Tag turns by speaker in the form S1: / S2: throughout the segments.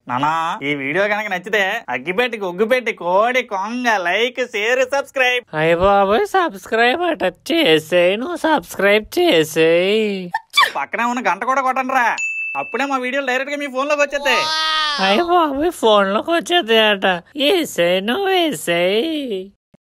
S1: నానా ఈ వీడియో కనుక నచ్చితే అగ్గిపెట్టి ఒగ్గుపెట్టి కోడి కొంగ లైక్ షేర్ సబ్స్క్రైబ్
S2: అయ్య బాబోయ్ సబ్స్క్రైబ్ అట చేసేయి నువ్వు సబ్స్క్రైబ్ చేసేయి
S1: పక్కనే ఉన్న గంట కూడా కొట్టండి రా అప్పుడే మా వీడియోలు డైరెక్ట్ గా మీ ఫోన్ లోకి వచ్చేస్తాయి
S2: అయ్య బాబోయ్ ఫోన్లోకి వచ్చేది అట వేసేయి నువ్వు వేసేయి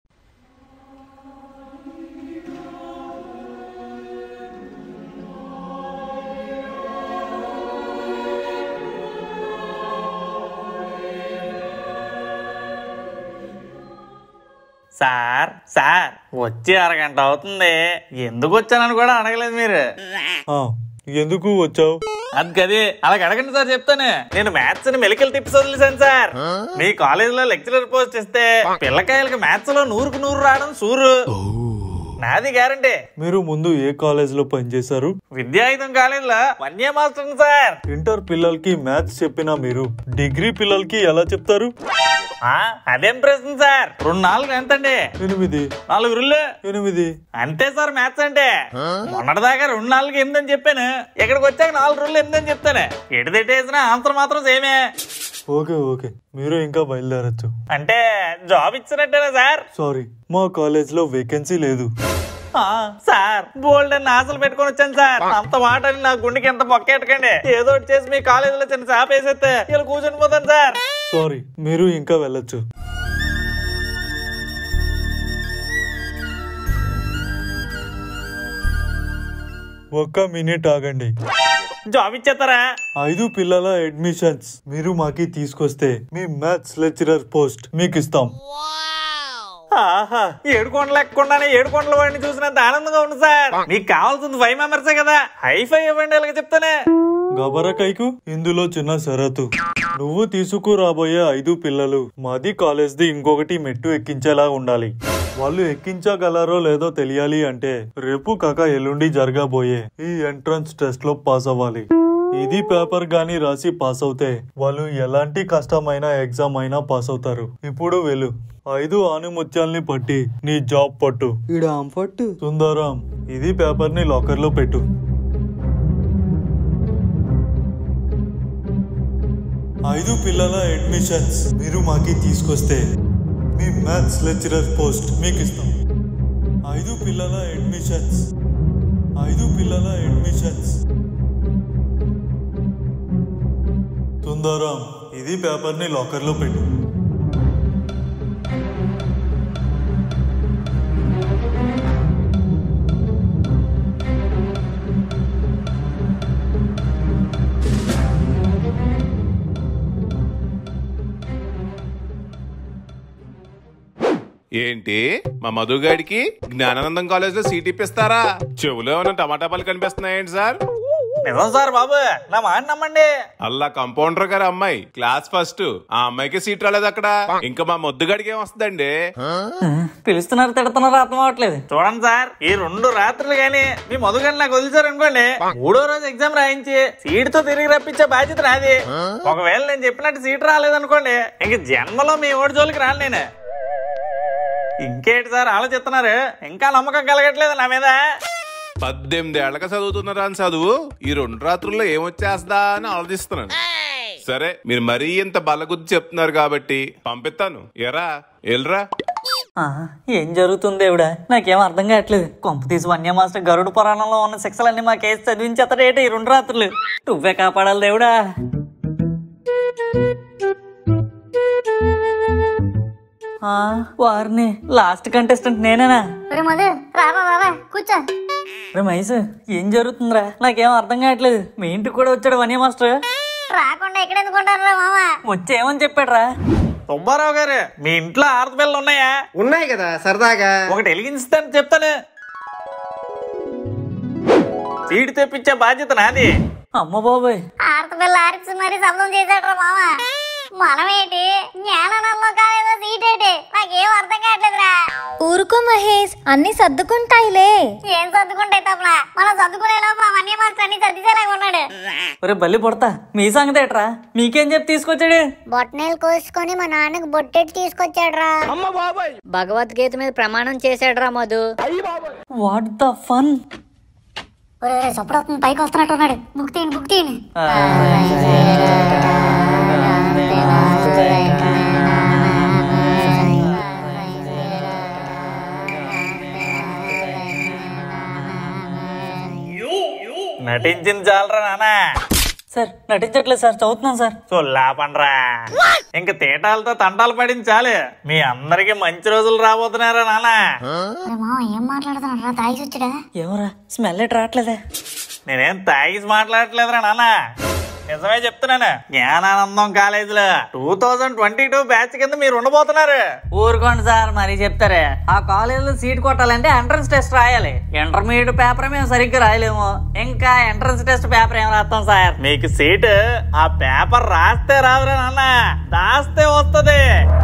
S1: సార్ సార్ వచ్చి అరగంట అవుతుంది ఎందుకు వచ్చానని కూడా అడగలేదు మీరు
S3: ఆ, ఎందుకు వచ్చావు
S1: అది కదే అలా అడగండి సార్ చెప్తాను నేను మ్యాథ్స్ ని మెలికల్ టిప్స్ వదిలేశాను సార్ మీ కాలేజ్ లో లెక్చరర్ పోస్ట్ ఇస్తే పిల్లకాయలకి మ్యాథ్స్ లో నూరుకు నూరు రావడం సూరు నాది గ్యారంటీ
S3: మీరు ముందు ఏ కాలేజ్ లో పనిచేశారు
S1: విద్యాయుధం కాలేజ్ లో వన్య మాస్టర్ సార్
S3: ఇంటర్ పిల్లలకి మ్యాథ్స్ చెప్పినా మీరు డిగ్రీ పిల్లలకి ఎలా చెప్తారు
S1: ఆ, అదేం ప్రశ్న సార్ రెండు నాలుగు ఎంత అండి
S3: ఎనిమిది
S1: నాలుగు రుళ్ళు
S3: ఎనిమిది
S1: అంతే సార్ మ్యాథ్స్ అంటే మొన్నటిదాకా రెండు నాలుగు ఎనిమిది అని చెప్పాను ఇక్కడికి వచ్చాక నాలుగు రోజులు ఎనిమిది అని చెప్తాను ఎటు తిట్టేసిన ఆన్సర్ మాత్రం సేమే
S3: ఓకే ఓకే మీరు ఇంకా బయలుదేరచ్చు
S1: అంటే జాబ్ ఇచ్చినట్టేనా సార్
S3: సారీ మా కాలేజ్ లో వేకెన్సీ లేదు
S1: ఆ, సార్ బోల్డ్ అని ఆశలు పెట్టుకొని వచ్చాను సార్ అంత మాట అని నా గుండెకి ఎంత బొక్కెట్టకండి ఏదో ఒకటి చేసి మీ కాలేజీలో చిన్న చాప వేసేస్తే ఇలా కూర్చొని పోతాను సార్
S3: సారీ మీరు ఇంకా వెళ్ళొచ్చు ఒక్క మినిట్ ఆగండి
S1: జాబ్ ఇచ్చేస్తారా
S3: ఐదు పిల్లల అడ్మిషన్స్ మీరు మాకి తీసుకొస్తే మీ మ్యాథ్స్ లెక్చరర్ పోస్ట్ మీకు ఇస్తాం
S1: ఆహా ఏడు కొండలు ఎక్కకుండానే ఏడు కొండల వాడిని చూసినంత ఆనందంగా ఉంది సార్ మీకు కావాల్సింది ఫైవ్ మెంబర్సే కదా హైఫై ఇవ్వండి అలాగే చెప్తానే
S3: గబరకైకు ఇందులో చిన్న షరతు నువ్వు తీసుకురాబోయే ఐదు పిల్లలు మాది కాలేజ్ది ఇంకొకటి మెట్టు ఎక్కించేలా ఉండాలి వాళ్ళు ఎక్కించగలరో లేదో తెలియాలి అంటే రేపు కాక ఎల్లుండి జరగబోయే ఈ ఎంట్రన్స్ టెస్ట్ లో పాస్ అవ్వాలి ఇది పేపర్ గాని రాసి పాస్ అవుతే వాళ్ళు ఎలాంటి కష్టమైన ఎగ్జామ్ అయినా పాస్ అవుతారు ఇప్పుడు వెళ్ళు ఐదు ఆనిముత్యాల్ని పట్టి నీ జాబ్ పట్టు
S4: పట్టు
S3: సుందరం ఇది పేపర్ ని లాకర్ లో పెట్టు ఐదు పిల్లల అడ్మిషన్స్ మీరు మాకి తీసుకొస్తే మీ మ్యాథ్స్ లెక్చరర్ పోస్ట్ మీకు ఇస్తాం ఐదు పిల్లల అడ్మిషన్స్ ఐదు పిల్లల అడ్మిషన్స్ సుందరం ఇది పేపర్ ని లాకర్ లో పెట్టు
S5: ఏంటి మా మధుగాడికి జ్ఞానానందం కాలేజ్ లో సీట్ ఇప్పిస్తారా చెవులో ఏమైనా టమాటా పళ్ళు కనిపిస్తున్నాయేంటి సార్
S1: నిజం సార్ బాబు నా మాట నమ్మండి
S5: అల్లా కంపౌండర్ గారు అమ్మాయి క్లాస్ ఫస్ట్ ఆ అమ్మాయికి సీట్ రాలేదు అక్కడ ఇంకా మా ముద్దుగాడికి ఏం వస్తుందండి
S1: పిలుస్తున్నారు తిడుతున్నారు అర్థం అవట్లేదు చూడండి సార్ ఈ రెండు రాత్రులు గాని మీ మొదలుగాని నాకు వదిలేశారు అనుకోండి మూడో రోజు ఎగ్జామ్ రాయించి సీట్ తో తిరిగి రప్పించే బాధ్యత నాది ఒకవేళ నేను చెప్పినట్టు సీట్ రాలేదనుకోండి ఇంక జన్మలో మీ ఓడి జోలికి రాను నేను ఇంకేంటి సార్ ఆలోచిస్తున్నారు ఇంకా నమ్మకం కలగట్లేదు నా మీద
S5: పద్దెనిమిది ఏళ్ళగా చదువుతున్నారా అని చదువు ఈ రెండు రాత్రుల్లో ఏమొచ్చేస్తా అని ఆలోచిస్తున్నాను సరే మీరు మరీ ఇంత బలగుద్ది చెప్తున్నారు కాబట్టి పంపిస్తాను ఎరా ఎల్రా
S1: ఆ, ఏం జరుగుతుంది దేవుడా నాకేం అర్థం కావట్లేదు కొంప తీసి వన్య మాస్టర్ గరుడు పురాణంలో ఉన్న శిక్షలన్నీ మా కేసు చదివించేస్తాడేట ఈ రెండు రాత్రులు నువ్వే కాపాడాలి దేవుడా ఆ, వారిని లాస్ట్ కంటెస్టెంట్ నేనేనా
S6: ఒరే మధు రారా రారా కూర్చో
S1: రే మహేష్ ఏం జరుగుతుందిరా నాకేం అర్థం కావట్లేదు మీ ఇంటికి కూడా వచ్చాడు వన్య మాస్టర్
S6: రాకుండా ఎక్కడ ఎందుకుంటారా మామ
S1: వచ్చి ఏమని చెప్పాడురా సుబ్బారావు గారు మీ ఇంట్లో ఆడపిల్లలు ఉన్నాయా
S4: ఉన్నాయి కదా సరదాగా
S1: ఒకటి వెలిగించుతాను చెప్తాను సీటు తెప్పించే బాధ్యత నాది అమ్మ బాబాయ్
S6: ఆడపిల్ల ఆరిసి మరీ శబ్దం చేశాడు మామ మనమేంటి జ్ఞానంలో కాలేదో సీట్ ఏంటి నాకేం అర్థం కావట్లేదురా
S7: ఊరుకో మహేష్ అన్ని సర్దుకుంటాయిలే
S6: ఏం సర్దుకుంటాయి తప్పలా మనం సర్దుకునే లోపు అవన్నీ మాస్టర్ అన్ని సర్దిసేలాగా ఉన్నాడు
S1: ఒరే బల్లి పొడతా మీ సంగతి ఏట్రా మీకేం చెప్పి తీసుకొచ్చాడు
S6: బొట్టనేలు కోసుకొని మా నాన్నకి బొట్టెట్టు తీసుకొచ్చాడురా
S7: భగవద్గీత మీద ప్రమాణం చేశాడురా మధు
S1: వాట్ ద ఫన్
S6: ఒరే ఒరే చప్పుడు వస్తుంది పైకి వస్తున్నట్టు ఉన్నాడు బుక్ తీయండి బుక్ తీయండి
S1: నటించింది చాలరా నానా
S8: సార్ నటించట్లేదు సార్ చదువుతున్నాను సార్
S1: సొల్లాపండ్రా ఇంక తీటాలతో తంటాలు పడింది చాలు మీ అందరికి మంచి రోజులు రాబోతున్నారా నానా
S6: అరే మామ ఏం మాట్లాడుతున్నాడు రా తాగి వచ్చాడా
S8: ఏమరా స్మెల్ ఎట్ రావట్లేదే
S1: నేనేం తాగిసి మాట్లాడట్లేదురా నాన్న నిజమే చెప్తున్నాను జ్ఞానానందం కాలేజీలో two thousand twenty two batch కింద మీరు ఉండబోతున్నారు
S8: ఊరుకోండి సార్ మరీ చెప్తారే ఆ కాలేజీలో సీట్ కొట్టాలంటే ఎంట్రన్స్ టెస్ట్ రాయాలి ఇంటర్మీడియట్ పేపర్ మేము సరిగ్గా రాయలేము ఇంకా ఎంట్రన్స్ టెస్ట్ పేపర్ ఏం రాస్తాం సార్
S1: మీకు సీట్ ఆ పేపర్ రాస్తే రాదురా నాన్న దాస్తే వస్తుంది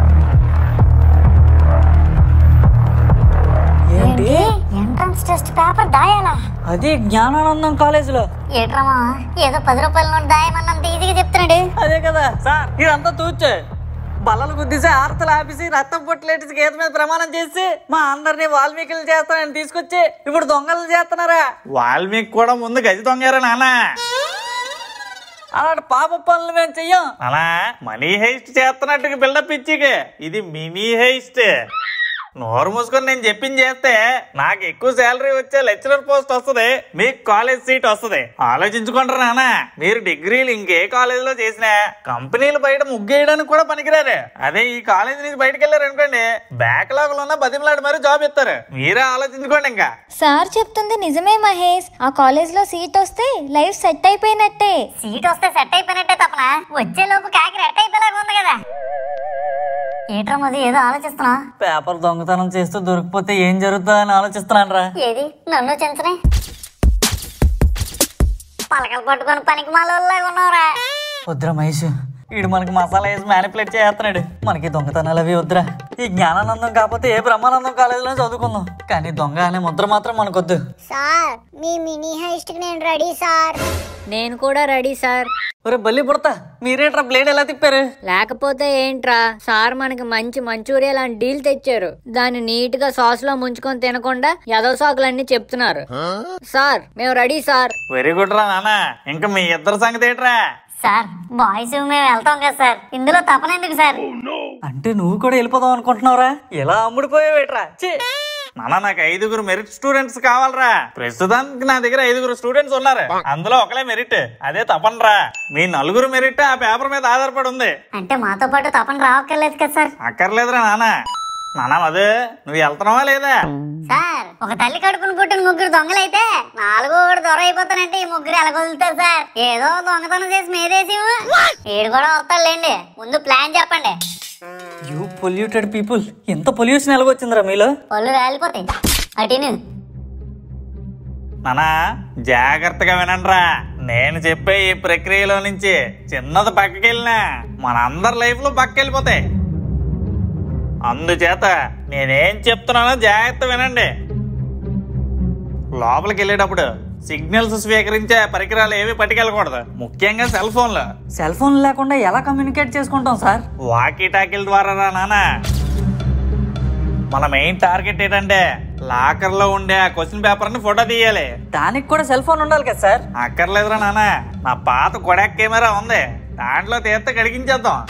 S8: ఏంటి
S6: ఎంట్రన్స్ టెస్ట్ పేపర్ దాయాలా
S8: అది జ్ఞానానందం కాలేజీలో
S6: ఏట్రా మామ ఏదో పది రూపాయల నోట్ దాయమన్నంత ఈజీగా చెప్తున్నాడు
S8: అదే కదా సార్ ఇదంతా తూచే బల్లలు గుద్దిసి ఆర్తలు ఆపేసి రక్తం పొట్లేసి గీత మీద ప్రమాణం చేసి మా అందరినీ వాల్మీకులు చేస్తానని తీసుకొచ్చి ఇప్పుడు దొంగలు చేస్తున్నారా
S1: వాల్మీకి కూడా ముందు గది దొంగారా నాన్న
S8: అలాంటి పాప పనులు మేము చెయ్యం
S1: అలా మనీ హైస్ట్ చేస్తున్నట్టుగా బిల్డప్ ఇచ్చికి ఇది మినీ హైస్ట్ నోరు మూసుకొని నేను చెప్పింది చేస్తే నాకు ఎక్కువ శాలరీ వచ్చే లెక్చరర్ పోస్ట్ వస్తుంది మీకు కాలేజ్ సీట్ వస్తుంది ఆలోచించుకుంటారు నాన్న మీరు డిగ్రీలు ఇంకే కాలేజ్ లో చేసినా కంపెనీలు బయట ముగ్గేయడానికి కూడా పనికిరారు అదే ఈ కాలేజ్ నుంచి బయటకు వెళ్ళారు అనుకోండి బ్యాక్లాగ్ లో ఉన్న బతిమలాడి మరి జాబ్ ఇస్తారు మీరే ఆలోచించుకోండి ఇంకా
S9: సార్ చెప్తుంది నిజమే మహేష్ ఆ కాలేజ్ లో సీట్ వస్తే లైఫ్ సెట్ అయిపోయినట్టే
S6: సీట్ వస్తే సెట్ అయిపోయినట్టే తప్పన వచ్చే లోపు కాకి రెట్ అయిపోయేలాగా ఉంది కదా ఏట్రా మది ఏదో ఆలోచిస్తున్నా
S8: పేపర్ దొంగతనం చేస్తూ దొరికిపోతే ఏం జరుగుతుందో అని ఆలోచిస్తున్నాను రా
S6: ఏది నన్ను చెంచనే పలకలు పట్టుకొని పనికి మాలోలాగా ఉన్నావురా
S8: వద్దురా మహేష్ వీడు మనకి మసాలా వేసి మ్యానిపులేట్ చేస్తున్నాడు మనకి దొంగతనాలు అవి వద్దురా ఈ జ్ఞానానందం కాకపోతే ఏ బ్రహ్మానందం కాలేజీలో చదువుకుందాం కానీ దొంగ అనే ముద్ర మాత్రం మనకొద్దు
S6: సార్ మీ మినీ హైస్ట్ కి నేను రెడీ సార్
S7: నేను కూడా రెడీ సార్
S8: ఒరే బల్లి పుడతా మీరేట్రా బ్లేడ్ ఎలా తిప్పారు
S7: లేకపోతే ఏంట్రా సార్ మనకి మంచి మంచూరియా లాంటి డీల్ తెచ్చారు దాన్ని నీట్ గా సాస్ లో ముంచుకొని తినకుండా యదవ సాకులన్నీ చెప్తున్నారు సార్ మేము రెడీ సార్
S1: వెరీ గుడ్ రా నాన్న ఇంకా మీ ఇద్దరు సంగతి ఏంట్రా
S6: సార్ బాయ్స్ మేము వెళ్తాం కదా సార్ ఇందులో తపన ఎందుకు సార్
S8: అంటే నువ్వు కూడా వెళ్ళిపోదాం అనుకుంటున్నావురా ఎలా అమ్ముడిపోయావేట్రా ఛీ!
S1: నాన్న నాకు ఐదుగురు మెరిట్ స్టూడెంట్స్ కావాలరా ప్రస్తుతానికి నా దగ్గర ఐదుగురు స్టూడెంట్స్ ఉన్నారు అందులో ఒకలే మెరిట్ అదే తపనరా మీ నలుగురు మెరిట్ ఆ పేపర్ మీద ఆధారపడి ఉంది
S6: అంటే మాతో పాటు తపన రావక్కర్లేదు కదా సార్
S1: అక్కర్లేదురా నాన్న నాన్న మధు నువ్వు వెళ్తున్నావా లేదా
S6: సార్ ఒక తల్లి కడుపును పుట్టిన ముగ్గురు దొంగలైతే నాలుగో కూడా దొర అయిపోతానంటే ఈ ముగ్గురు ఎలా కుదులుతారు సార్ ఏదో దొంగతనం చేసి మీదేసి ఏడు కూడా వస్తాడులేండి ముందు ప్లాన్ చెప్పండి
S8: యూ పొల్యూటెడ్ పీపుల్ ఎంత పొల్యూషన్ ఎలాగొచ్చిందిరా మీలో
S6: పళ్ళు రాలిపోతాయి అటిను
S1: నానా జాగ్రత్తగా వినండిరా నేను చెప్పే ఈ ప్రక్రియలో నుంచి చిన్నది పక్కకి వెళ్ళినా మనందరి లైఫ్ లో పక్కకి వెళ్ళిపోతాయి అందుచేత నేనేం చెప్తున్నానో జాగ్రత్త వినండి లోపలికి వెళ్ళేటప్పుడు సిగ్నల్స్ స్వీకరించే పరికరాలు ఏవి పట్టుకెళ్ళకూడదు ముఖ్యంగా సెల్ ఫోన్లు
S8: సెల్ ఫోన్ లేకుండా ఎలా కమ్యూనికేట్ చేసుకుంటాం సార్
S1: వాకీ టాకీల ద్వారా రా నాన్న మన మెయిన్ టార్గెట్ ఏంటంటే లాకర్ లో ఉండే ఆ క్వశ్చన్ పేపర్ ని ఫోటో తీయాలి
S8: దానికి కూడా సెల్ ఫోన్ ఉండాలి కదా సార్
S1: అక్కర్లేదురా నాన్న నా పాత కొడాక్ కెమెరా ఉంది దాంట్లో తీస్తే కడిగించేద్దాం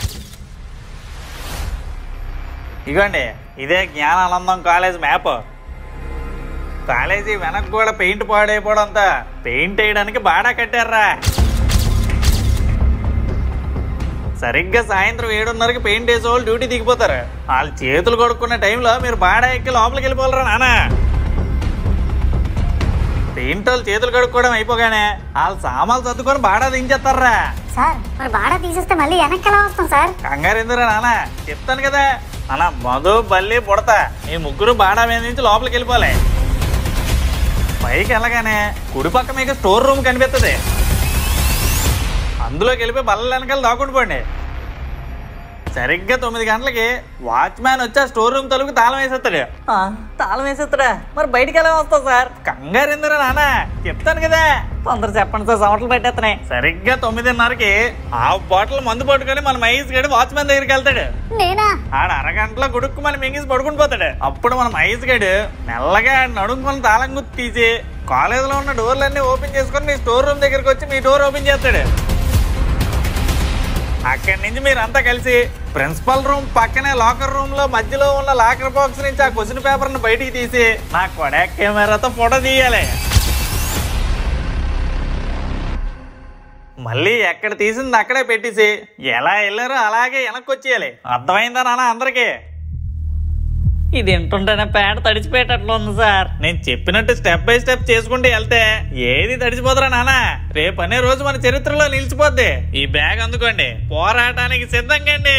S1: ఇగోండి ఇదే జ్ఞానానందం కాలేజ్ మ్యాప్ కాలేజీ వెనక కూడా పెయింట్ పాడైపోవడంతో పెయింట్ వేయడానికి బాడా కట్టారా సరిగ్గా సాయంత్రం ఏడున్నరకి పెయింట్ వేసే వాళ్ళు డ్యూటీ దిగిపోతారు వాళ్ళు చేతులు కొడుకున్న టైంలో మీరు బాడా ఎక్కి లోపలికి వెళ్ళిపోవాలరా నాన్న పెయింట్ వాళ్ళు చేతులు కడుక్కోవడం అయిపోగానే వాళ్ళు సామాన్లు సర్దుకొని బాడా దించేస్తారా
S6: సార్ మరి బాగా తీసేస్తే మళ్ళీ వెనక్కి ఎలా వస్తాం సార్
S1: కంగారు ఎందురా నాన్న చెప్తాను కదా అన్న మధు బల్లి పుడతా ఈ ముగ్గురు బాడా మీద నుంచి లోపలికి వెళ్ళిపోలే పైకి వెళ్ళగానే కుడి పక్క మీకు స్టోర్ రూమ్ కనిపిస్తుంది అందులోకి వెళ్ళిపోయి బల్ల వెనకాల దాక్కుండిపోండి సరిగ్గా తొమ్మిది గంటలకి వాచ్మ్యాన్ వచ్చి ఆ స్టోర్ రూమ్ తలుపుకి తాళం వేసేస్తాడు
S8: ఆ, తాళం వేసేస్తాడా మరి బయటికి ఎలా వస్తావు సార్
S1: కంగారు ఎందురా నాన్న చెప్తాను కదా
S8: తొందర చెప్పండి సార్ సవటలు పెట్టేస్తున్నాయి
S1: సరిగ్గా తొమ్మిదిన్నరకి హాఫ్ బాటిల్ మందు పట్టుకొని మన మహేష్ గడి వాచ్మెన్ దగ్గరికి వెళ్తాడు
S6: నేనా
S1: ఆడ అరగంటలో గుడుక్కు మన మింగిసి పడుకుని పోతాడు అప్పుడు మన మహేష్ గడు మెల్లగా నడుముకొని తాళం గుర్తు తీసి కాలేజీలో ఉన్న డోర్లన్నీ ఓపెన్ చేసుకొని మీ స్టోర్ రూమ్ దగ్గరికి వచ్చి మీ డోర్ ఓపెన్ చేస్తాడు అక్కడి నుంచి మీరు అంతా కలిసి ప్రిన్సిపల్ రూమ్ పక్కనే లాకర్ రూమ్ లో మధ్యలో ఉన్న లాకర్ బాక్స్ నుంచి ఆ క్వశ్చన్ పేపర్ ని బయటికి తీసి నా కొడాక్ కెమెరాతో ఫోటో తీయాలి మళ్ళీ ఎక్కడ తీసింది అక్కడే పెట్టేసి ఎలా వెళ్ళారో అలాగే వెనక్కి వచ్చేయాలి అర్థమైందా నాన్న అందరికీ
S8: ఇది వింటుంటేనే పేట తడిచిపోయేటట్లు ఉంది సార్
S1: నేను చెప్పినట్టు స్టెప్ బై స్టెప్ చేసుకుంటూ వెళ్తే ఏది తడిచిపోదురా నాన్న రేపు అనే రోజు మన చరిత్రలో నిలిచిపోద్ది ఈ బ్యాగ్ అందుకోండి పోరాటానికి సిద్ధంగా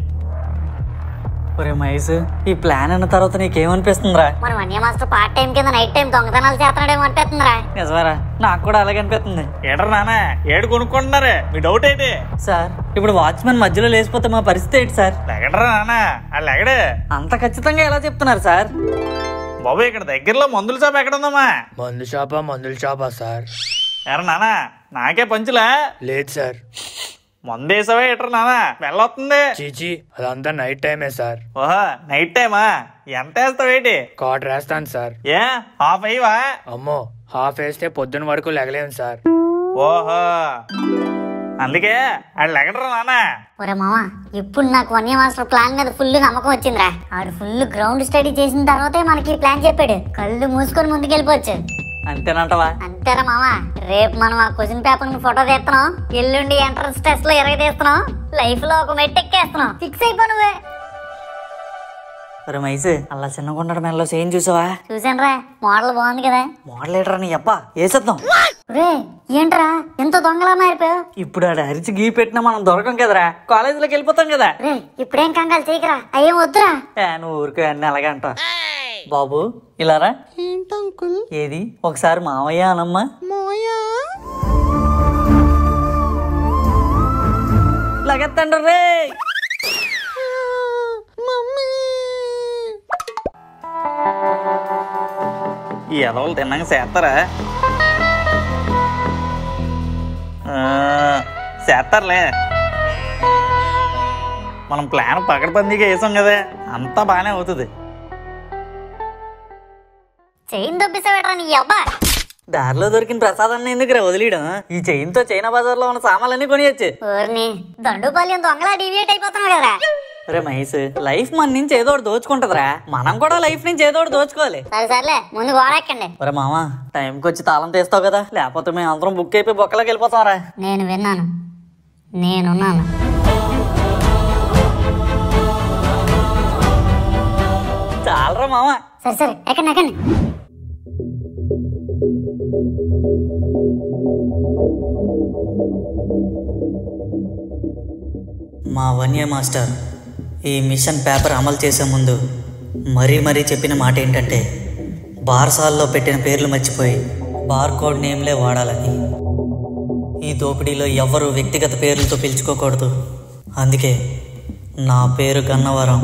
S8: ఒరే మహేష్ ఈ ప్లాన్ అన్న తర్వాత నీకేమనిపిస్తుందిరా
S6: మన వన్య మాస్టర్ పార్ట్ టైం కింద నైట్ టైం దొంగతనాలు చేస్తున్నాడేమో అనిపిస్తుందిరా
S8: నిజమేరా నాకు కూడా అలాగే అనిపిస్తుంది
S1: ఏడరా నాన్న ఏడు కొనుక్కుంటున్నారే మీ డౌట్ ఏంటి
S8: సార్ ఇప్పుడు వాచ్మెన్ మధ్యలో లేచిపోతే మా పరిస్థితి ఏంటి సార్
S1: లెగడరా నాన్న వాళ్ళు ఎగడే
S8: అంత ఖచ్చితంగా ఎలా చెప్తున్నారు సార్
S1: బాబు ఇక్కడ దగ్గరలో మందుల షాప్ ఎక్కడ ఉందమ్మా
S10: మందు షాపా మందుల షాపా సార్
S1: ఎరా నాన్న నాకే పంచులా
S10: లేదు సార్
S1: మందేసావే ఎట్రా నాన్న వెళ్ళొస్తుంది
S10: చీచి అదంతా నైట్ టైమే సార్
S1: ఓహో నైట్ టైమా ఎంత వేస్తావేటి
S10: కార్డ్ రాస్తాను సార్
S1: ఏ హాఫ్ అయ్యవా
S10: అమ్మో హాఫ్ వేస్తే పొద్దున వరకు లెగలేము సార్
S1: ఓహో అందుకే వాళ్ళు ఎగడరా నాన్న
S6: ఒరే మామ ఇప్పుడు నాకు వన్య మాస్టర్ ప్లాన్ మీద ఫుల్ నమ్మకం వచ్చిందిరా ఆడు ఫుల్ గ్రౌండ్ స్టడీ చేసిన తర్వాతే మనకి ప్లాన్ చెప్పాడు కళ్ళు మూసుకొని ముందుకెళ్ళిపోవచ్చు
S8: అంతేనంటవా
S6: అంతేరా మామ రేపు మనం ఆ క్వశ్చన్ పేపర్ ని ఫోటో తీస్తున్నాం ఎల్లుండి ఎంట్రన్స్ టెస్ట్ లో ఇరగ తీస్తున్నాం లైఫ్ లో ఒక మెట్ ఎక్కేస్తున్నాం ఫిక్స్ అయిపో నువ్వే
S8: ఒరే మహేష్ అలా చిన్నగుండడు మెల్లో చేయం చూసావా
S6: చూసాను రా మోడల్ బాగుంది కదా
S8: మోడలేటరా నీ అబ్బా వేసేద్దాం
S6: రే ఏంట్రా ఎంత దొంగలా మారిపోయావు
S8: ఇప్పుడు ఆడ అరిచి గీ పెట్టినా మనం దొరకం కదరా కాలేజీలోకి వెళ్ళిపోతాం కదా
S6: రే ఇప్పుడేం కంగాలు చేయకరా అయ్యేం వద్దురా
S8: ఏ, నువ్వు ఊరికే అన్ని అలాగే అంట బాబు ఇలారా ఏది ఒకసారి మావయ్య అనమ్మా లగెత్తండ్రు రే
S1: ఈ ఎదవలు తిన్నాక చేస్తారా ఆ, చేస్తారులే మనం ప్లాన్ పకడ్బందీగా వేసాం కదా అంతా బాగానే అవుతుంది
S6: చైన్ దొబ్బిసావేట్రా నీ అబ్బా
S8: దారిలో దొరికిన ప్రసాదాన్ని ఎందుకు వదిలేయడం ఈ చైన్తో చైనా బజార్లో ఉన్న సామాన్లన్నీ కొనియచ్చు
S6: ఊరిని దండుపాల్యం దొంగలా డివియేట్ అయిపోతున్నావు కదరా
S8: రే మహేష్ లైఫ్ మన నుంచి ఏదో ఒకటి దోచుకుంటదిరా మనం కూడా లైఫ్ నుంచి ఏదో ఒకటి దోచుకోవాలి
S6: సరే సర్లే ముందు గోడెక్కండి
S8: ఒరే మామ టైంకి వచ్చి తాళం తీస్తావు కదా లేకపోతే మేము అందరం బుక్ అయిపోయి బొక్కలోకి వెళ్ళిపోతాంరా
S6: నేను విన్నాను నేనున్నాను
S8: చాలరా మామ
S6: సరే సరే ఎక్కండి ఎక్కండి
S8: మా వన్య మాస్టర్ ఈ మిషన్ పేపర్ అమలు చేసే ముందు మరీ మరీ చెప్పిన మాట ఏంటంటే బార్సాల్లో పెట్టిన పేర్లు మర్చిపోయి బార్ కోడ్ నేమ్లే వాడాలని ఈ దోపిడీలో ఎవ్వరూ వ్యక్తిగత పేర్లతో పిలుచుకోకూడదు అందుకే నా పేరు గన్నవరం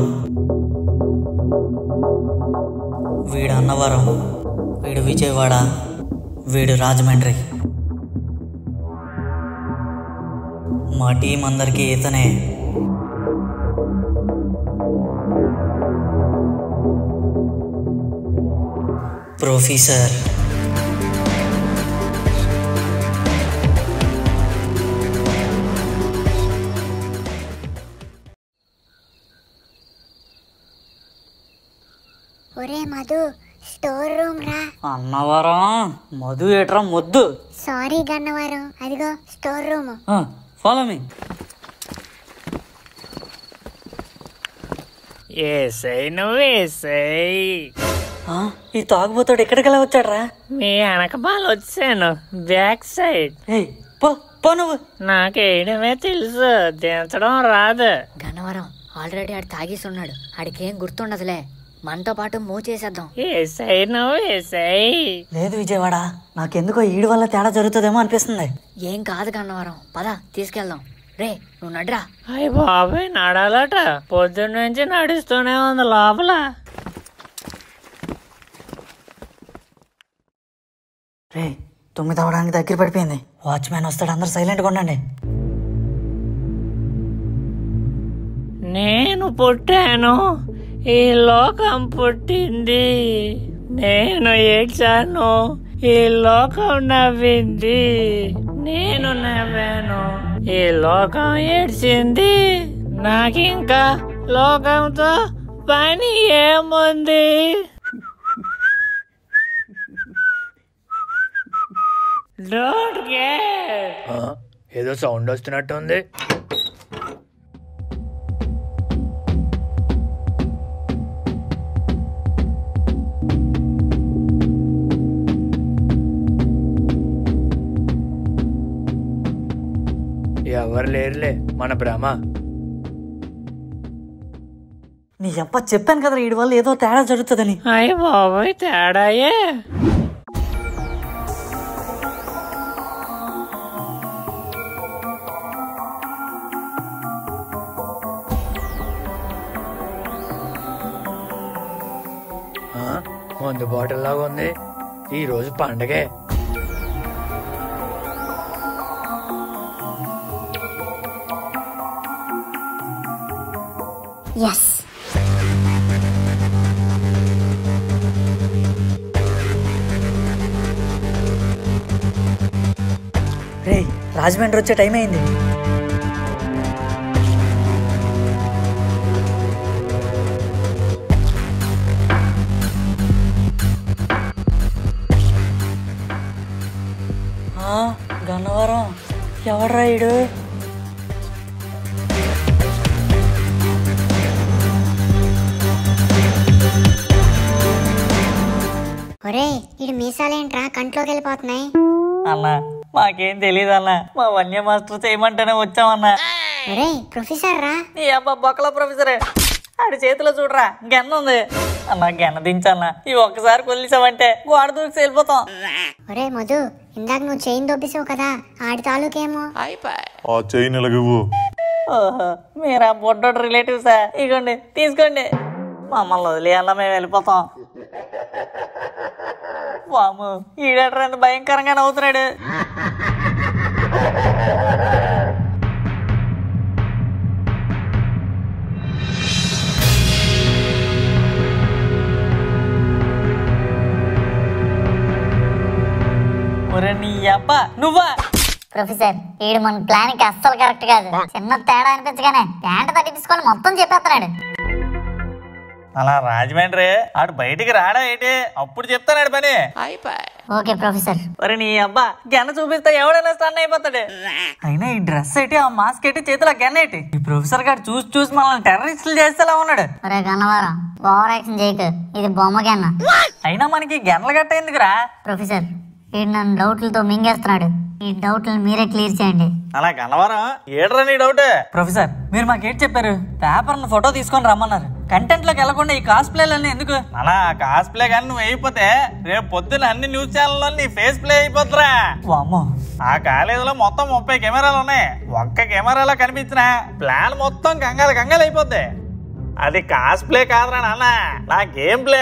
S8: వీడు అన్నవరం వీడు విజయవాడ వీడు రాజమండ్రి మా టీం అందరికీ ఇతనే ప్రొఫెసర్
S11: ఒరే మధు స్టోర్ రూమ్ రా
S8: అన్నవరం మధు ఏట్రా మొద్దు
S11: సారీ గన్నవరం అదిగో స్టోర్ రూమ్
S8: ఫాలో మీ
S2: ఏసై నువ్వు ఏసై
S8: ఈ తాగుబోతాడు ఎక్కడికి వచ్చాడ్రా
S2: మీ వెనకమాల వచ్చాను బ్యాక్ సైడ్
S8: పో పో నువ్వు
S2: నాకేయడమే తెలుసు దించడం రాదు
S7: గన్నవరం ఆల్రెడీ ఆడు తాగేసి ఉన్నాడు ఆడికేం గుర్తుండదులే మనతో పాటు మూవ్ చేసేద్దాం
S2: ఏసై నువ్వు ఏసై
S8: లేదు విజయవాడ నాకెందుకో ఈడు వల్ల తేడా జరుగుతుందేమో అనిపిస్తుంది
S7: ఏం కాదు గన్నవరం పద తీసుకెళ్దాం రే నువ్వు నడ్రా
S2: అయ్య బాబాయ్ నడాలట పొద్దున్న నుంచి నడుస్తూనే ఉంది లోపల
S8: రే తొమ్మిది అవడానికి దగ్గర పడిపోయింది వాచ్మ్యాన్ వస్తాడు అందరు సైలెంట్గా ఉండండి
S2: నేను పుట్టాను ఈ లోకం పుట్టింది నేను ఏడ్చాను ఈ లోకం నవ్వింది నేను నవ్వాను ఈ లోకం ఏడ్చింది నాకింకా లోకంతో పని ఏముంది డోంట్ కేర్
S10: ఏదో సౌండ్ వస్తున్నట్టుంది ఎవరు లేరులే మన భ్రమ
S8: నీ అప్ప చెప్పాను కదా వీడి వల్ల ఏదో తేడా జరుగుతుందని
S2: అయ్య బాబోయ్ తేడాయే
S10: ఆ, మందు బాటిల్ లాగా ఉంది ఈ రోజు పండగే
S11: ఎస్
S8: రే రాజమండ్రి వచ్చే టైం అయింది ఆ, గన్నవరం ఎవడ్రా ఈడు
S11: ఒరే ఇడు మీసాలేంట్రా కంట్లోకి వెళ్ళిపోతున్నాయి
S8: అన్న మాకేం తెలియదు అన్న మా వన్య మాస్టర్ చేయమంటేనే వచ్చామన్నా
S11: ఒరే ప్రొఫెసర్ రా
S8: నీ అబ్బా బొక్కల ప్రొఫెసరే ఆడి చేతిలో చూడరా గెన్న ఉంది అన్న గెన్న దించన్న ఈ ఒక్కసారి కొలిసామంటే గోడ దూకి వెళ్ళిపోతాం
S11: ఒరే మధు ఇందాక నువ్వు చైన్ దొబ్బేసావు కదా ఆడి తాలూకేమో
S3: ఆ చైన్ ఎలాగివ్వు
S8: ఓహో మీరా బొడ్డోడు రిలేటివ్సా ఇగోండి తీసుకోండి మమ్మల్ని వదిలేయాలా మేము వెళ్ళిపోతాం వాము ఈడట్రా భయంకరంగా నవ్వుతున్నాడు ఒరే నీ అబ్బా నువ్వా
S6: ప్రొఫెసర్ ఈడు మన ప్లాన్ కి అస్సలు కరెక్ట్ కాదు చిన్న తేడా అనిపించగానే ప్యాంట్ తట్టి తీసుకొని మొత్తం చెప్పేస్తున్నాడు
S1: అలా రాజమండ్రి ఆడు బయటికి రాడా ఏంటి అప్పుడు చెప్తానాడు పని
S6: ఓకే ప్రొఫెసర్
S8: ఒరే నీ అబ్బా గెన్న చూపిస్తే ఎవడైనా స్టన్ అయిపోతాడు అయినా ఈ డ్రెస్ ఏంటి ఆ మాస్క్ ఏంటి చేతిలో గెన్న ఏంటి ఈ ప్రొఫెసర్ గారు చూసి చూసి మనల్ని టెర్రరిస్టులు చేసేలా ఉన్నాడు
S6: ఒరే గన్నవరం ఓవర్ యాక్షన్ చేయకు ఇది బొమ్మ గన్న
S8: అయినా మనకి గెన్నలు గట్ట ఎందుకురా
S6: ప్రొఫెసర్ వీడు నన్ను డౌట్లతో మింగేస్తున్నాడు ఈ డౌట్లను మీరే క్లియర్ చేయండి
S1: అలా కనవరం ఏడ్రా నీ డౌట్
S8: ప్రొఫెసర్ మీరు మాకేంటి చెప్పారు పేపర్ ఫోటో తీసుకొని రమ్మన్నారు కంటెంట్ లోకి వెళ్లకుండా ఈ కాస్ప్లేలన్నీ ఎందుకు
S1: అలా కాస్ ప్లే కానీ నువ్వు అయిపోతే రేపు పొద్దున్న అన్ని న్యూస్ ఛానల్లో నీ ఫేస్ ప్లే అయిపోతురా
S8: వామ్మో
S1: ఆ కాలేజీలో మొత్తం ముప్పై కెమెరాలు ఉన్నాయి ఒక్క కెమెరాలో కనిపించిన ప్లాన్ మొత్తం గంగలు గంగలు అయిపోద్ది అది కాస్ ప్లే కాదురా నాన్న నా గేమ్ ప్లే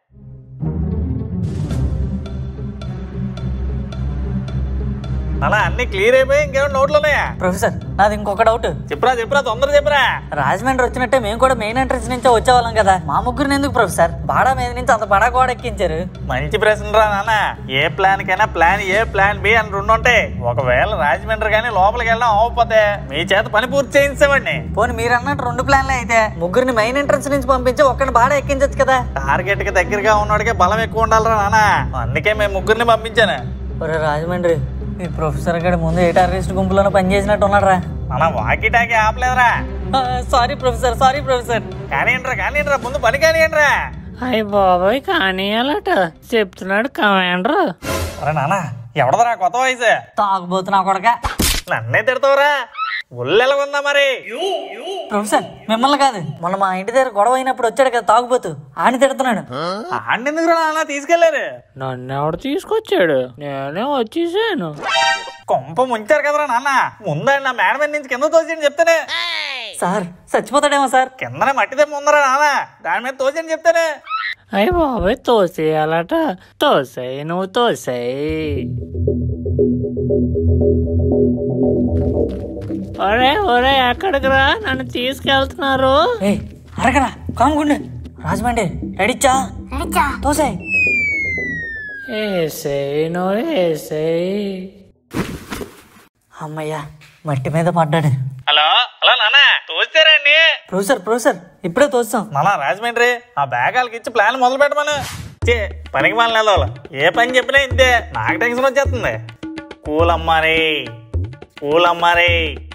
S1: అలా అన్ని క్లియర్ అయిపోయి ఇంకేమైనా నోట్లు ఉన్నాయా
S8: ప్రొఫెసర్ నాది ఇంకొక డౌట్
S1: చెప్పురా చెప్పురా తొందర చెప్పురా
S8: రాజమండ్రి వచ్చినట్టే మేము కూడా మెయిన్ ఎంట్రన్స్ నుంచే వచ్చేవాళ్ళం కదా మా ముగ్గురిని ఎందుకు ప్రొఫెసర్ బాడా మీద నుంచి అంత బడా గోడ ఎక్కించారు
S1: మంచి ప్రశ్న రా నాన్న ఏ ప్లాన్ కైనా ప్లాన్ ఏ ప్లాన్ బి అని రెండు ఉంటాయి ఒకవేళ రాజమండ్రి కానీ లోపలికి వెళ్ళడం అవ్వకపోతే మీ చేత పని పూర్తి చేయించేవాడిని
S8: పోనీ మీరు అన్నట్టు రెండు ప్లాన్లే అయితే ముగ్గురిని మెయిన్ ఎంట్రన్స్ నుంచి పంపించి ఒక్కడిని బాడా ఎక్కించచ్చు కదా
S1: టార్గెట్ కి దగ్గరగా ఉన్నవాడికి బలం ఎక్కువ ఉండాలిరా నాన్న అందుకే మేము ముగ్గురిని పంపించాను
S8: ఒరే రాజమండ్రి ఈ ప్రొఫెసర్ గడి ముందు ఏ టెర్రరిస్ట్ గుంపులోనే పనిచేసినట్టు ఉన్నారా
S1: మన వాకి టాకి ఆపలేదురా
S8: సారీ ప్రొఫెసర్ సారీ ప్రొఫెసర్
S1: కానివ్వండిరా కానివ్వండిరా ముందు పని కానివ్వండిరా
S2: అయ్య బాబోయ్ కానీ అలాట చెప్తున్నాడు కమాండర్
S1: అరే నాన్న ఎవడదరా కొత్త వయసు
S8: తాగుబోతున్నా కొడక
S1: నన్నే తిడతావురా ఒళ్ళు ఉందా మరి
S8: ప్రొఫెసర్ మిమ్మల్ని కాదు మొన్న మా ఇంటి దగ్గర గొడవ అయినప్పుడు వచ్చాడు కదా తాగుబోతు ఆని తిడుతున్నాడు
S1: ఆండెందుకు నాన్న తీసుకెళ్లారు
S2: నన్ను ఎవడు తీసుకొచ్చాడు నేనే వచ్చేసాను
S1: కొంప ముంచారు కదరా నాన్న ముందండి నా మేడ మీద నుంచి కింద తోసేయండి చెప్తానే
S8: సార్ చచ్చిపోతాడేమో సార్
S1: కిందనే మట్టిదే ముందరా నాన్న దాని మీద తోసేయండి చెప్తానే
S2: అయ్య బాబోయ్ తోసేయాలట తోసేయి నువ్వు తోసేయి ఒరే ఒరే ఎక్కడికి రా నన్ను తీసుకెళ్తున్నారు
S8: ఏ అరగరా కాముకుండు రాజమండ్రి రెడీచ్చా తోసాయి
S2: ఏసేయి నువ్వు ఏసేయి
S8: అమ్మయ్యా మట్టి మీద పడ్డాడు
S1: హలో హలో నాన్న తోస్తారండి
S8: ప్రొఫెసర్ ప్రొఫెసర్ ఇప్పుడే తోస్తాం
S1: నాన్న రాజమండ్రి ఆ బ్యాగాలకి ఇచ్చి ప్లాన్ మొదలు పెట్టమను చే పనికి మన నెలవాలి ఏ పని చెప్పినా ఇంతే నాకు టెన్షన్ వచ్చేస్తుంది కూల్ అమ్మారి పూలమ్మారే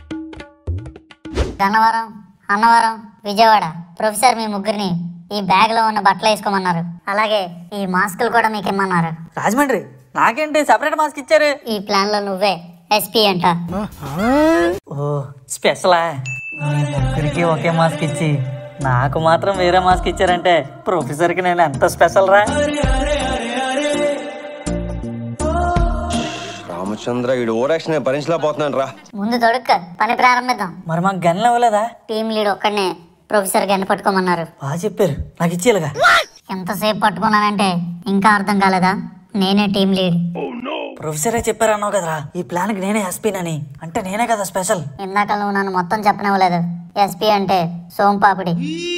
S6: గన్నవరం అన్నవరం విజయవాడ ప్రొఫెసర్ మీ ముగ్గురిని ఈ బ్యాగ్ లో ఉన్న బట్టలు వేసుకోమన్నారు అలాగే ఈ మాస్కులు కూడా మీకు ఇమ్మన్నారు
S8: రాజమండ్రి నాకేంటి సెపరేట్ మాస్క్ ఇచ్చారు
S6: ఈ ప్లాన్ లో నువ్వే ఎస్పీ అంట
S8: ఓ స్పెషలా మీ ముగ్గురికి ఒకే మాస్క్ ఇచ్చి నాకు మాత్రం వేరే మాస్క్ ఇచ్చారంటే ప్రొఫెసర్కి నేను ఎంత స్పెషల్ రా
S12: రామచంద్ర ఈడు ఓరాక్షన్ భరించలేకపోతున్నాను రా
S6: ముందు తొడుక్క పని ప్రారంభిద్దాం
S8: మరి మాకు గన్లు ఇవ్వలేదా
S6: టీం లీడ్ ఒక్కడనే ప్రొఫెసర్ గన్ను పట్టుకోమన్నారు
S8: బాగా చెప్పారు నాకు ఇచ్చేయాలిగా
S6: ఎంతసేపు పట్టుకున్నానంటే ఇంకా అర్థం కాలేదా నేనే టీం లీడ్
S8: ప్రొఫెసరే చెప్పారన్నావు కదరా ఈ ప్లాన్కి నేనే ఎస్పీనని అంటే నేనే కదా స్పెషల్
S6: ఇందాక నువ్వు నన్ను మొత్తం చెప్పనివ్వలేదు ఎస్పీ అంటే సోంపాపిడి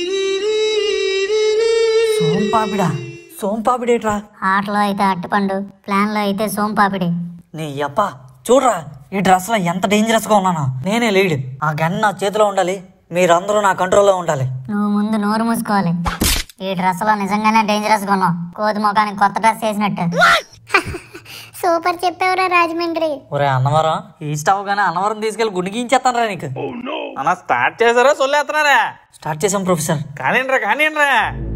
S8: సోంపాపిడా సోంపాపిడేట్రా
S6: ఆటలో అయితే అట్టుపండు ప్లాన్ లో అయితే సోంపాపిడి
S8: నీ అప్ప చూడరా ఈ డ్రెస్ లో ఎంత డేంజరస్ గా ఉన్నానో నేనే లీడ్ ఆ గన్ నా చేతిలో ఉండాలి మీరందరూ నా కంట్రోల్లో ఉండాలి
S6: నువ్వు ముందు నోరు మూసుకోవాలి ఈ డ్రెస్ లో నిజంగానే డేంజరస్ గా ఉన్నావు కోతి ముఖానికి కొత్త డ్రెస్ వేసినట్టు
S11: సూపర్ చెప్పావురా రాజమండ్రి
S8: ఒరే అన్నవరం ఈ స్టవ్ గానీ అన్నవరం తీసుకెళ్లి గుండికించేస్తాను రా నీకు
S1: అన్న స్టార్ట్ చేశారా సొల్లేస్తున్నారా
S8: స్టార్ట్ చేసాం ప్రొఫెసర్
S1: కానివ్వండిరా కానివ్వండిరా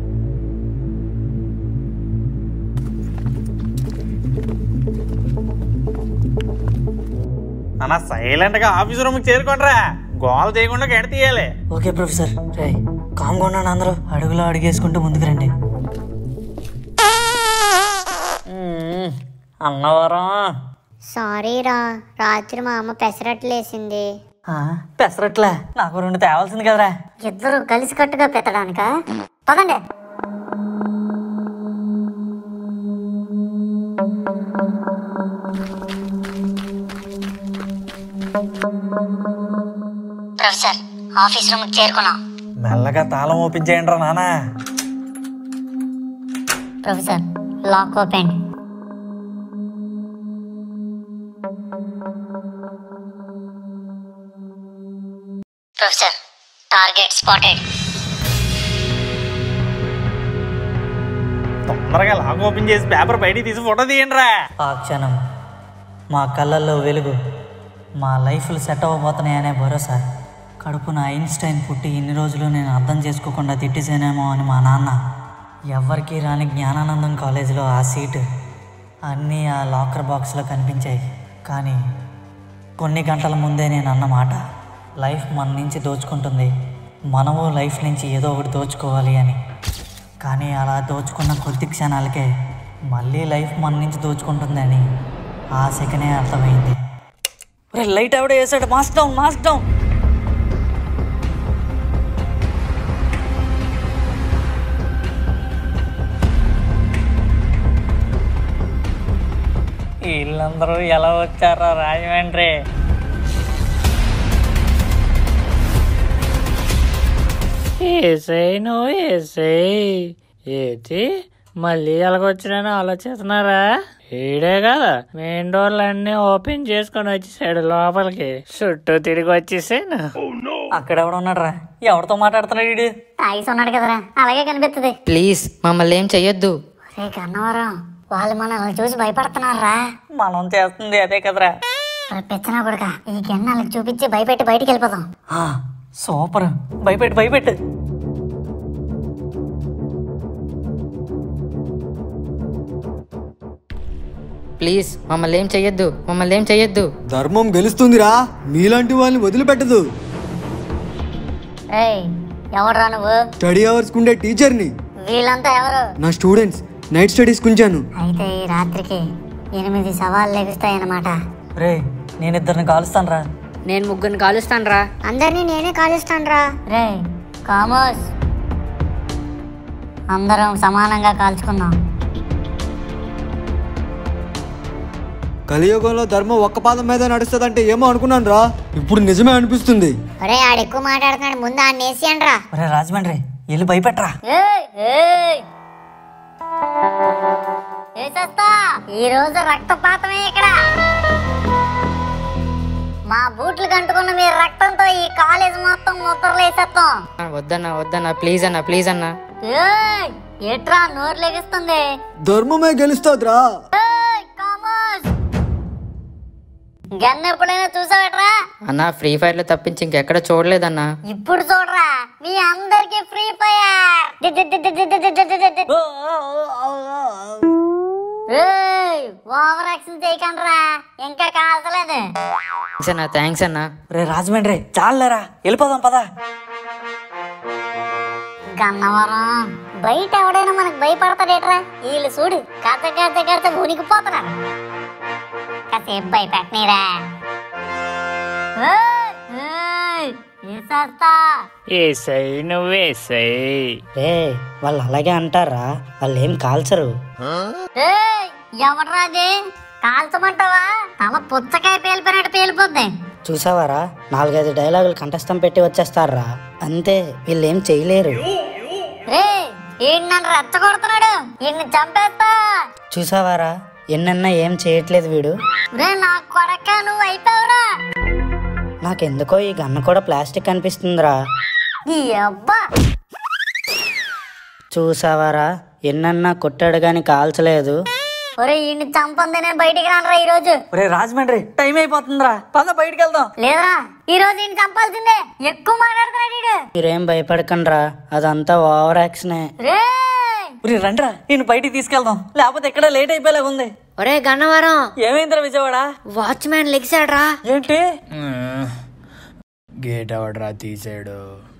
S1: అన్న సైలెంట్ గా ఆఫీస్ రూమ్ చేరుకోండిరా గోల చేయకుండా గడి తీయాలి
S8: ఓకే ప్రొఫెసర్ రే కామ్గా ఉన్నాను అందరూ అడుగులో అడుగేసుకుంటూ ముందుకు రండి మ్మ్. అన్నవరం
S11: సారీ రా రాత్రి మా అమ్మ పెసరట్లేసింది
S8: ఆ, పెసరట్లే నాకు రెండు తేవాల్సింది కదరా
S6: ఇద్దరు కలిసి కట్టుగా పెట్టడానికా పదండి ప్రొఫెసర్ ఆఫీస్ రూమ్ చేరుకున్నాం
S8: మెల్లగా తాళం ఓపెన్ చేయండి రా నాన్న
S6: professor lock open professor target spotted
S1: తొందరగా లాక్ ఓపెన్ చేసి పేపర్ బయటికి తీసి ఫోటో తీయండిరా
S8: ఆ క్షణం మా కళ్ళల్లో వెలుగు మా లైఫ్లు సెట్ అవ్వబోతున్నాయనే భరోసా కడుపున ఐన్స్టైన్ పుట్టి ఇన్ని రోజులు నేను అర్థం చేసుకోకుండా తిట్టేసానేమో అని మా నాన్న ఎవ్వరికీ రాని జ్ఞానానందం కాలేజీలో ఆ సీటు అన్నీ ఆ లాకర్ బాక్స్లో కనిపించాయి కానీ కొన్ని గంటల ముందే నేను అన్న మాట లైఫ్ మన నుంచి దోచుకుంటుంది మనము లైఫ్ నుంచి ఏదో ఒకటి దోచుకోవాలి అని కానీ అలా దోచుకున్న కొద్ది క్షణాలకే మళ్ళీ లైఫ్ మన నుంచి దోచుకుంటుందని ఆ సెకనే అర్థమైంది ఒరే లైట్ ఆవిడ వేసాడు మాస్క్ డౌన్ మాస్క్ డౌన్ వీళ్ళందరూ ఎలా వచ్చారా రాజమండ్రి
S2: ఏసై నువ్వు ఏసై ఏటి మళ్ళీ ఎలాగొచ్చినని ఆలోచిస్తున్నారా ఈడే కదా మెయిన్ డోర్లు అన్ని ఓపెన్ చేసుకొని వచ్చేసాడు లోపలికి చుట్టూ తిరిగి వచ్చేసాను
S8: అక్కడ ఎవడ ఉన్నాడు రా ఎవరితో మాట్లాడుతున్నాడు వీడు
S6: తాగిసి ఉన్నాడు కదరా అలాగే కనిపిస్తుంది
S13: ప్లీజ్ మమ్మల్ని ఏం చెయ్యొద్దు
S6: రే కన్నవరం వాళ్ళు మనల్ని చూసి భయపడుతున్నారా
S8: మనం చేస్తుంది అదే కదరా
S6: పిచ్చనా కొడుక ఈ గిన్నెలకు చూపించి భయపెట్టి బయటికి వెళ్ళిపోదాం
S8: ఆ, సూపర్ భయపెట్టు భయపెట్టు
S13: ప్లీజ్ మమ్మల్ని ఏం చెయ్యొద్దు మమ్మల్ని ఏం చెయ్యొద్దు
S4: ధర్మం గెలుస్తుందిరా మీలాంటి వాళ్ళని వదిలిపెట్టదు
S6: ఏయ్ ఎవడురా నువ్వు
S4: స్టడీ అవర్స్ కుండే టీచర్ని
S6: వీళ్ళంతా ఎవరు
S4: నా స్టూడెంట్స్ నైట్ స్టడీస్ కుంచాను
S6: అయితే ఈ రాత్రికి ఎనిమిది సవాళ్ళు లెగుస్తాయన్నమాట
S8: రే నేను ఇద్దరిని కాలుస్తాను రా
S7: నేను ముగ్గురిని కాలుస్తాను రా
S11: అందరినీ నేనే కాలుస్తాను రా
S6: రే కామోస్ అందరం సమానంగా కాల్చుకుందాం
S4: కలియుగంలో ధర్మం ఒక్క పాదం మీద నడుస్తుందంటే ఏమో అనుకున్నాను రా ఇప్పుడు నిజమే అనిపిస్తుంది
S11: ఒరే ఆడు ఎక్కువ మాట్లాడుతున్నాడు ముందు ఆ నేసియండి రా
S8: ఒరే రాజమండ్రి వెళ్ళి భయపెట్టరా
S6: ఏయ్, ఏయ్. వేసేస్తా ఈ రోజు రక్తపాతమే ఇక్కడ మా బూట్లు కంటుకున్న మీ రక్తంతో ఈ కాలేజ్ మొత్తం ముద్రలు వేసేస్తాం
S13: ఆ, వద్దన్నా వద్దన్నా ప్లీజ్ అన్నా ప్లీజ్ అన్నా
S6: ఏయ్, ఏట్రా నోరు లెగిస్తుంది
S4: ధర్మమే గెలుస్తుందిరా
S6: ఏయ్, కామోస్. గన్ ఎప్పుడైనా చూసావట్రా
S13: అన్నా ఫ్రీ ఫైర్ లో తప్పించి ఇంకెక్కడ చూడలేదన్నా
S6: ఇప్పుడు చూడరా మీ అందరికి ఫ్రీ ఫైర్ ఓవర్ యాక్షన్ చేయకండి రా ఇంకా కాల్చలేదు
S13: థ్యాంక్స్ అన్నా థ్యాంక్స్ అన్నా
S8: రే రాజమండ్రి చాలరా వెళ్ళిపోదాం పదా
S6: గన్నవరం బయట ఎవడైనా మనకు భయపడతాడేట్రా వీళ్ళు చూడు కథ కథ కథ ఉనికిపోతున్నారు కాసేపు భయపెట్టనీరా ఏయ్, ఏయ్, వేసేస్తా
S2: ఏసై నువ్వేసై
S8: రే వాళ్ళు అలాగే అంటారా వాళ్ళు ఏం కాల్చరు
S6: ఏయ్, ఎవడ్రా అది కాల్చమంటావా తల పుచ్చకాయ పేలిపోయినట్టు పేలిపోద్ది
S8: చూసావారా నాలుగైదు డైలాగులు కంఠస్థం పెట్టి వచ్చేస్తారా అంతే వీళ్ళు ఏం చేయలేరు
S6: రే ఈయన నన్ను రెచ్చగొడుతున్నాడు ఈయన్ని చంపేస్తా
S8: చూసావారా ఎన్నన్నా ఏం చేయట్లేదు వీడు
S6: రే నా కొడక నువ్వు అయిపోవురా
S8: నాకెందుకో ఈ గన్న కూడా ప్లాస్టిక్ అనిపిస్తుందిరా
S6: ఈ అబ్బా
S8: చూసావారా ఎన్నన్నా కొట్టాడు గాని కాల్చలేదు
S6: ఒరే ఈయన్ని చంపంది నేను బయటికి రానరా ఈ రోజు
S8: ఒరే రాజమండ్రి టైం అయిపోతుందిరా పద బయటికి వెళ్దాం
S6: లేదురా ఈ రోజు ఈయన చంపాల్సిందే ఎక్కువ మాట్లాడుతున్నాడు ఈడు
S8: మీరేం భయపడకండ్రా అదంతా ఓవర్ యాక్షనే
S6: రే
S8: ఒరే రండ్రా నేను బయటికి తీసుకెళ్దాం లేకపోతే ఎక్కడ లేట్ అయిపోయేలాగా ఉంది
S7: ఒరే గన్నవరం
S8: ఏమైందిరా విజయవాడ
S7: వాచ్మ్యాన్ లెగిసాడ్రా
S8: ఏంటి
S10: గేట్ ఎవడరా తీసాడు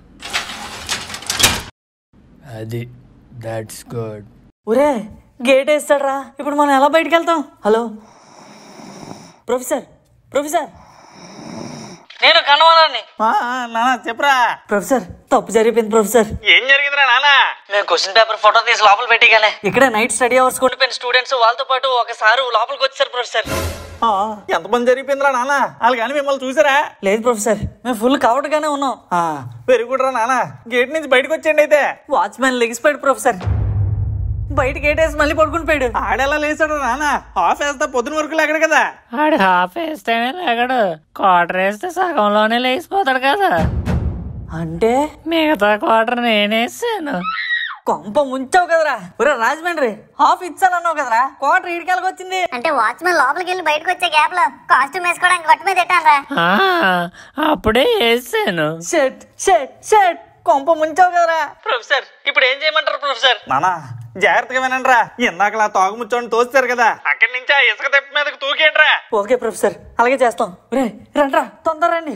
S10: అది దట్స్ గుడ్
S8: ఒరే గేట్ వేస్తాడ్రా ఇప్పుడు మనం ఎలా బయటికి వెళ్తాం హలో ప్రొఫెసర్ ప్రొఫెసర్ నేను కనవరాన్ని
S1: నానా చెప్పరా
S8: ప్రొఫెసర్ తప్పు జరిగిపోయింది ప్రొఫెసర్
S1: ఏం జరిగిందిరా నానా
S8: మేము క్వశ్చన్ పేపర్ ఫోటో తీసి లోపల పెట్టిగానే ఇక్కడ నైట్ స్టడీ అవర్స్ ఉండిపోయిన స్టూడెంట్స్ వాళ్ళతో పాటు ఒకసారి లోపలికి వచ్చారు ప్రొఫెసర్
S1: ఆ, ఎంత పని జరిగిపోయిందిరా నానా వాళ్ళు కానీ మిమ్మల్ని చూసారా
S8: లేదు ప్రొఫెసర్ మేము ఫుల్ కవర్డ్ గానే ఉన్నాం
S1: వెరీ గుడ్ రా నానా గేట్ నుంచి బయటకు వచ్చేయండి అయితే
S8: వాచ్మెన్ లెగిసిపోయాడు ప్రొఫెసర్ బయట గేట్ వేసి మళ్ళీ పడుకుని పోయాడు
S1: ఆడెలా లేచాడు నానా హాఫ్ వేస్తా పొద్దున వరకు లేకడు కదా
S2: ఆడు హాఫ్ వేస్తేనే లేగడు క్వార్టర్ వేస్తే సగంలోనే లేచిపోతాడు కదా
S8: అంటే
S2: మిగతా క్వార్టర్ నేనేసాను
S8: కొంప ముంచావు కదరా ఒరే రాజమండ్రి హాఫ్ ఇచ్చానన్నావు కదరా కోట ఈడికెళ్ళకి వచ్చింది
S6: అంటే వాచ్మెన్ లోపలికి వెళ్ళి బయటకు వచ్చే గ్యాప్ లో కాస్ట్యూమ్ వేసుకోవడానికి గట్టు మీద పెట్టాను
S2: ఆ, అప్పుడే వేసాను
S8: షెట్ షెట్ షెట్ కొంప ముంచావు కదరా ప్రొఫెసర్ ఇప్పుడు ఏం చేయమంటారు ప్రొఫెసర్
S1: నానా జాగ్రత్తగా వినండిరా ఇందాకలా తాగు ముచ్చోని తోస్తారు కదా అక్కడి నుంచి ఆ ఇసుక తెప్ప మీదకి తూకేంట్రా
S8: ఓకే ప్రొఫెసర్ అలాగే చేస్తాం రే రండ్రా తొందర రండి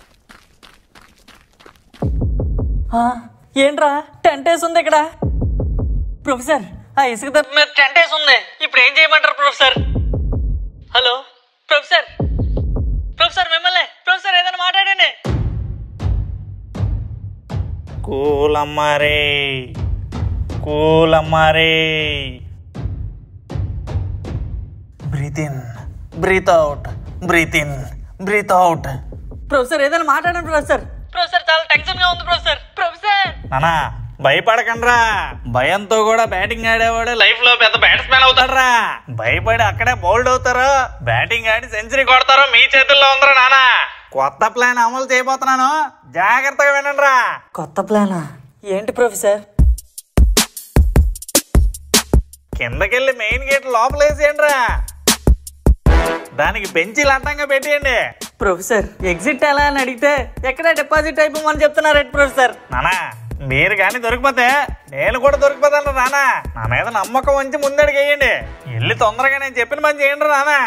S8: ఆ, ఏంట్రా టెంట్ వేసి ఉంది ఇక్కడ ప్రొఫెసర్ ఆ ఇసుక తప్ప మీద టెంట్ వేసి ఉంది ఇప్పుడు ఏం చేయమంటారు ప్రొఫెసర్ హలో ప్రొఫెసర్ ప్రొఫెసర్ మిమ్మల్ని ప్రొఫెసర్ ఏదైనా మాట్లాడండి
S1: కూలమ్మారే కూలమ్మారే breathe in breathe out breathe in breathe out
S8: professor ఏదైనా మాట్లాడండి ప్రొఫెసర్ ప్రొఫెసర్ చాలా టెన్షన్ గా ఉంది ప్రొఫెసర్ ప్రొఫెసర్
S1: నానా భయపడకండ్రా భయంతో కూడా బ్యాటింగ్ ఆడేవాడు లైఫ్ లో పెద్ద బ్యాట్స్మెన్ అవుతాడ్రా భయపడి అక్కడే బౌల్డ్ అవుతారు బ్యాటింగ్ ఆడి సెంచరీ కొడతారో మీ చేతుల్లో ఉందిరా నానా కొత్త ప్లాన్ అమలు చేయబోతున్నాను జాగ్రత్తగా వినండిరా
S8: కొత్త ప్లానా ఏంటి ప్రొఫెసర్
S1: కిందకెళ్ళి మెయిన్ గేట్ లోపల వేసేయండిరా దానికి బెంచీలు అడ్డంగా పెట్టేయండి
S8: ప్రొఫెసర్ ఎగ్జిట్ ఎలా అని అడిగితే ఎక్కడ డిపాజిట్ అయిపోమని చెప్తున్నారేంటి ప్రొఫెసర్
S1: నానా మీరు కానీ దొరికిపోతే నేను కూడా దొరికిపోతాను నానా నా మీద నమ్మకం ఉంచి ముందడికి వేయండి వెళ్ళి తొందరగా నేను చెప్పిన పని చేయండి నానా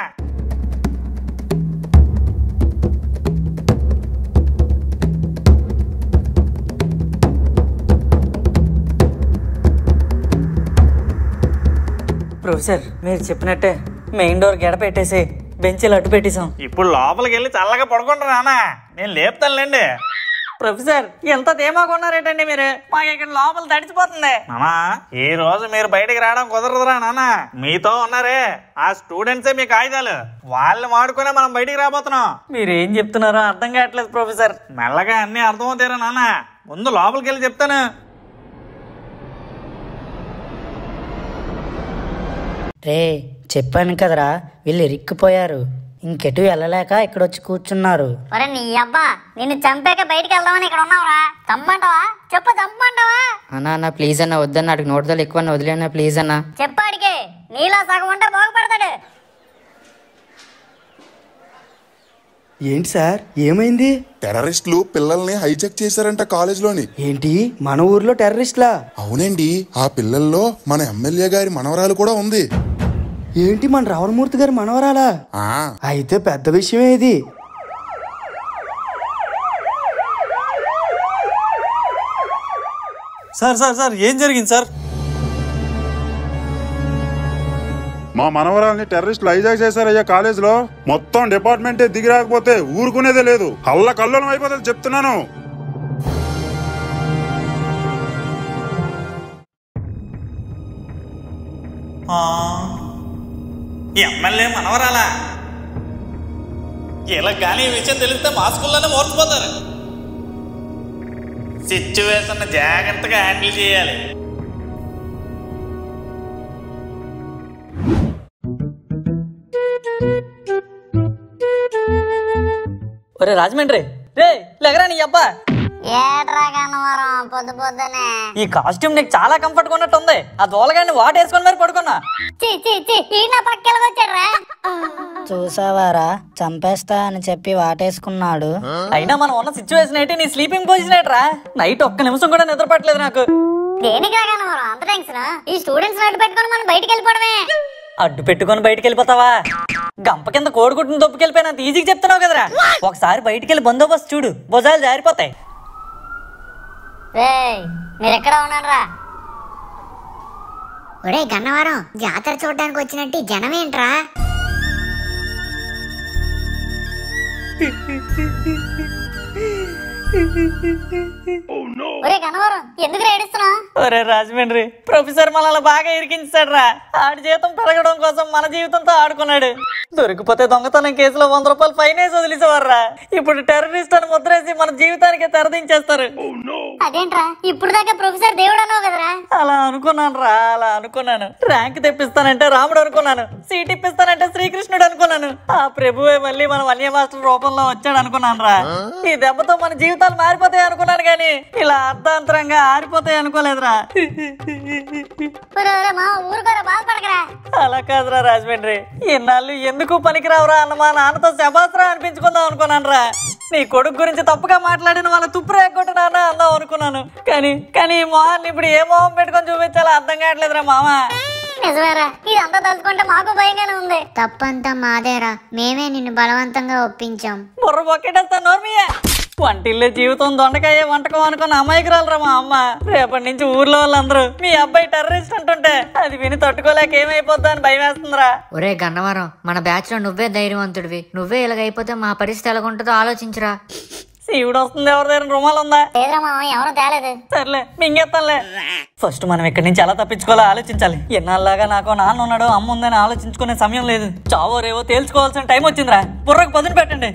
S8: ప్రొఫెసర్ మీరు చెప్పినట్టే మెయిన్ డోర్ గెడ పెట్టేసి బెంచీలు అడ్డు పెట్టేశాం
S1: ఇప్పుడు లోపలికి వెళ్ళి చల్లగా పడుకుంటా నానా నేను లేపుతానులేండి
S8: ప్రొఫెసర్ ఎంత ధీమా కొన్నారేటండి మీరు మాకు ఇక్కడ లోపల తడిచిపోతుంది
S1: నానా ఈ రోజు మీరు బయటికి రావడం కుదరదురా నాన్న మీతో ఉన్నారే ఆ స్టూడెంట్సే మీ కాగితాలు వాళ్ళని వాడుకునే మనం బయటికి రాబోతున్నాం
S8: మీరు ఏం చెప్తున్నారో అర్థం కావట్లేదు ప్రొఫెసర్
S1: మెల్లగా అన్ని అర్థమవుతారా నాన్న ముందు లోపలికి వెళ్ళి చెప్తాను
S8: రే చెప్పాను కదరా వీళ్ళు ఇరిక్కిపోయారు ఇంకెటు వెళ్ళలేక ఇక్కడ వచ్చి కూర్చున్నారు
S6: ఒరే నీ అబ్బా నిన్ను చంపాక బయటికి వెళ్దామని ఇక్కడ ఉన్నావురా చంపమంటావా చెప్పు చంపమంటావా
S13: అన్నా అన్న ప్లీజ్ అన్న వద్దన్న అడిగి నోటిదలు ఎక్కువ అన్న వదిలేనా ప్లీజ్ అన్న
S6: చెప్పాడికి నీలో సగం ఉంటే బాగుపడతాడు
S14: ఏంటి సార్ ఏమైంది
S15: టెర్రరిస్టులు పిల్లల్ని హైజాక్ చేశారంట కాలేజ్లోని
S14: ఏంటి మన ఊర్లో టెర్రరిస్ట్లా
S15: అవునండి ఆ పిల్లల్లో మన ఎమ్మెల్యే గారి మనవరాలు కూడా ఉంది
S14: ఏంటి మన రావణమూర్తి గారి మనవరాలా
S15: ఆ
S14: అయితే పెద్ద విషయమే ఇది
S3: సార్ సార్ సార్ ఏం జరిగింది సార్
S16: మా మనవరాల్ని టెర్రరిస్టులు హైజాక్ చేశారయ్యా కాలేజీలో మొత్తం డిపార్ట్మెంటే దిగి రాకపోతే ఊరుకునేదే లేదు కళ్ళ కల్లోలం అయిపోతుంది చెప్తున్నాను
S1: ఎమ్మెల్యే మనవరాలా ఇలా కానీ ఈ విషయం తెలిస్తే మా స్కూల్లోనే మోర్చిపోతారు సిచ్యువేషన్ జాగ్రత్తగా హ్యాండిల్ చేయాలి
S7: ఒరే రాజమండ్రి రే లేకరా నీ అబ్బా
S6: ఏట్రా కన్నవరం పొద్దు పొద్దునే
S7: ఈ కాస్ట్యూమ్ నీకు చాలా కంఫర్ట్ గా ఉన్నట్టు ఉంది ఆ దోలగాన్ని వాటేసుకొని మరి పడుకున్నా
S6: చి చి చి ఈ నా పక్కెళ్ళకొచ్చాడ్రా
S17: చూసావారా చంపేస్తా అని చెప్పి వాటేసుకున్నాడు
S7: అయినా మనం ఉన్న సిచ్యువేషన్ ఏంటి నీ స్లీపింగ్ పొజిషన్ ఏంట్రా నైట్ ఒక్క నిమిషం కూడా నిద్ర పట్టలేదు నాకు
S6: దేనికి రా కన్నవరం అంత టెన్షన్ ఈ స్టూడెంట్స్ నట్టు పెట్టుకొని మనం బయటికి వెళ్ళిపోవడమే
S7: అడ్డు పెట్టుకొని బయటికి వెళ్ళిపోతావా గంప కింద కోడిగుడ్డును దొప్పుకెళ్ళిపోయినంత ఈజీగా చెప్తున్నావు కదరా ఒకసారి బయటికి వెళ్ళి బందోబస్తు చూడు భుజాలు జారిపోతాయి
S6: రేయ్ మీరు ఎక్కడ ఉన్నారా
S11: ఒరే గన్నవరం జాతర చూడడానికి వచ్చినట్టు ఈ జనం ఏంట్రా
S6: ఒరే కన్నవరం ఎందుకు ఏడుస్తున్నావు
S7: ఒరే రాజమండ్రి ప్రొఫెసర్ మనల్ని బాగా ఇరికించాడు రా ఆడి జీతం పెరగడం కోసం మన జీవితంతో ఆడుకున్నాడు దొరికిపోతే దొంగతనం కేసులో వంద రూపాయలు ఫైన్ వేసి వదిలేసేవారా ఇప్పుడు టెర్రరిస్ట్ అని ముద్రేసి మన జీవితానికి తెరదించేస్తారు
S6: అదేంట్రా ఇప్పుడు దాకా ప్రొఫెసర్ దేవుడు అన్నావు కదరా
S7: అలా అనుకున్నాను రా అలా అనుకున్నాను ర్యాంక్ తెప్పిస్తానంటే రాముడు అనుకున్నాను సీట్ ఇప్పిస్తానంటే శ్రీకృష్ణుడు అనుకున్నాను ఆ ప్రభువే మళ్ళీ మన వన్య మాస్టర్ రూపంలో వచ్చాడు అనుకున్నాను రా ఈ దెబ్బతో మన జీవితాలు మారిపోతాయి అనుకున్నాను కానీ ఇలా అర్ధాంతరంగా ఆరిపోతాయి అనుకోలేదురా
S6: ఒరే ఒరే మా ఊరుకోరా బాధపడకరా
S7: అలా కాదురా రాజమండ్రి ఇన్నాళ్ళు ఎందుకు పనికిరావురా అన్న మా నాన్నతో శబాస్రా అనిపించుకుందాం అనుకున్నాను రా నీ కొడుకు గురించి తప్పుగా మాట్లాడిన వాళ్ళ తుప్పు రేగొట్టడానా అందాం అనుకున్నాను కానీ కానీ ఈ మొహాన్ని ఇప్పుడు ఏ మొహం పెట్టుకొని చూపించాలో అర్థం కావట్లేదురా మామ
S6: నిజమేరా ఇదంతా తలుచుకుంటే మాకు భయంగానే ఉంది
S11: తప్పంతా మాదేరా మేమే నిన్ను బలవంతంగా ఒప్పించాం
S7: బుర్ర బొక్కెటేస్తా నోర్మియా వంటిల్లే జీవితం దొండకాయ వంటకం అనుకున్న అమాయకురాలరా మా అమ్మ రేపటి నుంచి ఊర్లో వాళ్ళందరూ మీ అబ్బాయి టెర్రరిస్ట్ అంటుంటే అది విని తట్టుకోలేక ఏమైపోద్దా అని భయం వేస్తుందిరా
S13: ఒరే గన్నవరం మన బ్యాచ్ లో నువ్వే ధైర్యవంతుడివి నువ్వే ఇలాగైపోతే మా పరిస్థితి ఎలాగుంటుందో ఆలోచించరా
S7: శివుడు వస్తుంది ఎవరి దగ్గర రుమాలు ఉందా
S6: లేదురా మామ ఎవరో తేలేదు
S7: సర్లే మింగేస్తానులే ఫస్ట్ మనం ఇక్కడి నుంచి ఎలా తప్పించుకోవాలో ఆలోచించాలి ఎన్నాళ్ళలాగా నాకు నాన్న ఉన్నాడు అమ్మ ఉందని ఆలోచించుకునే సమయం లేదు చావో రేవో తేల్చుకోవాల్సిన టైం వచ్చిందిరా బుర్రకు పదును పెట్టండి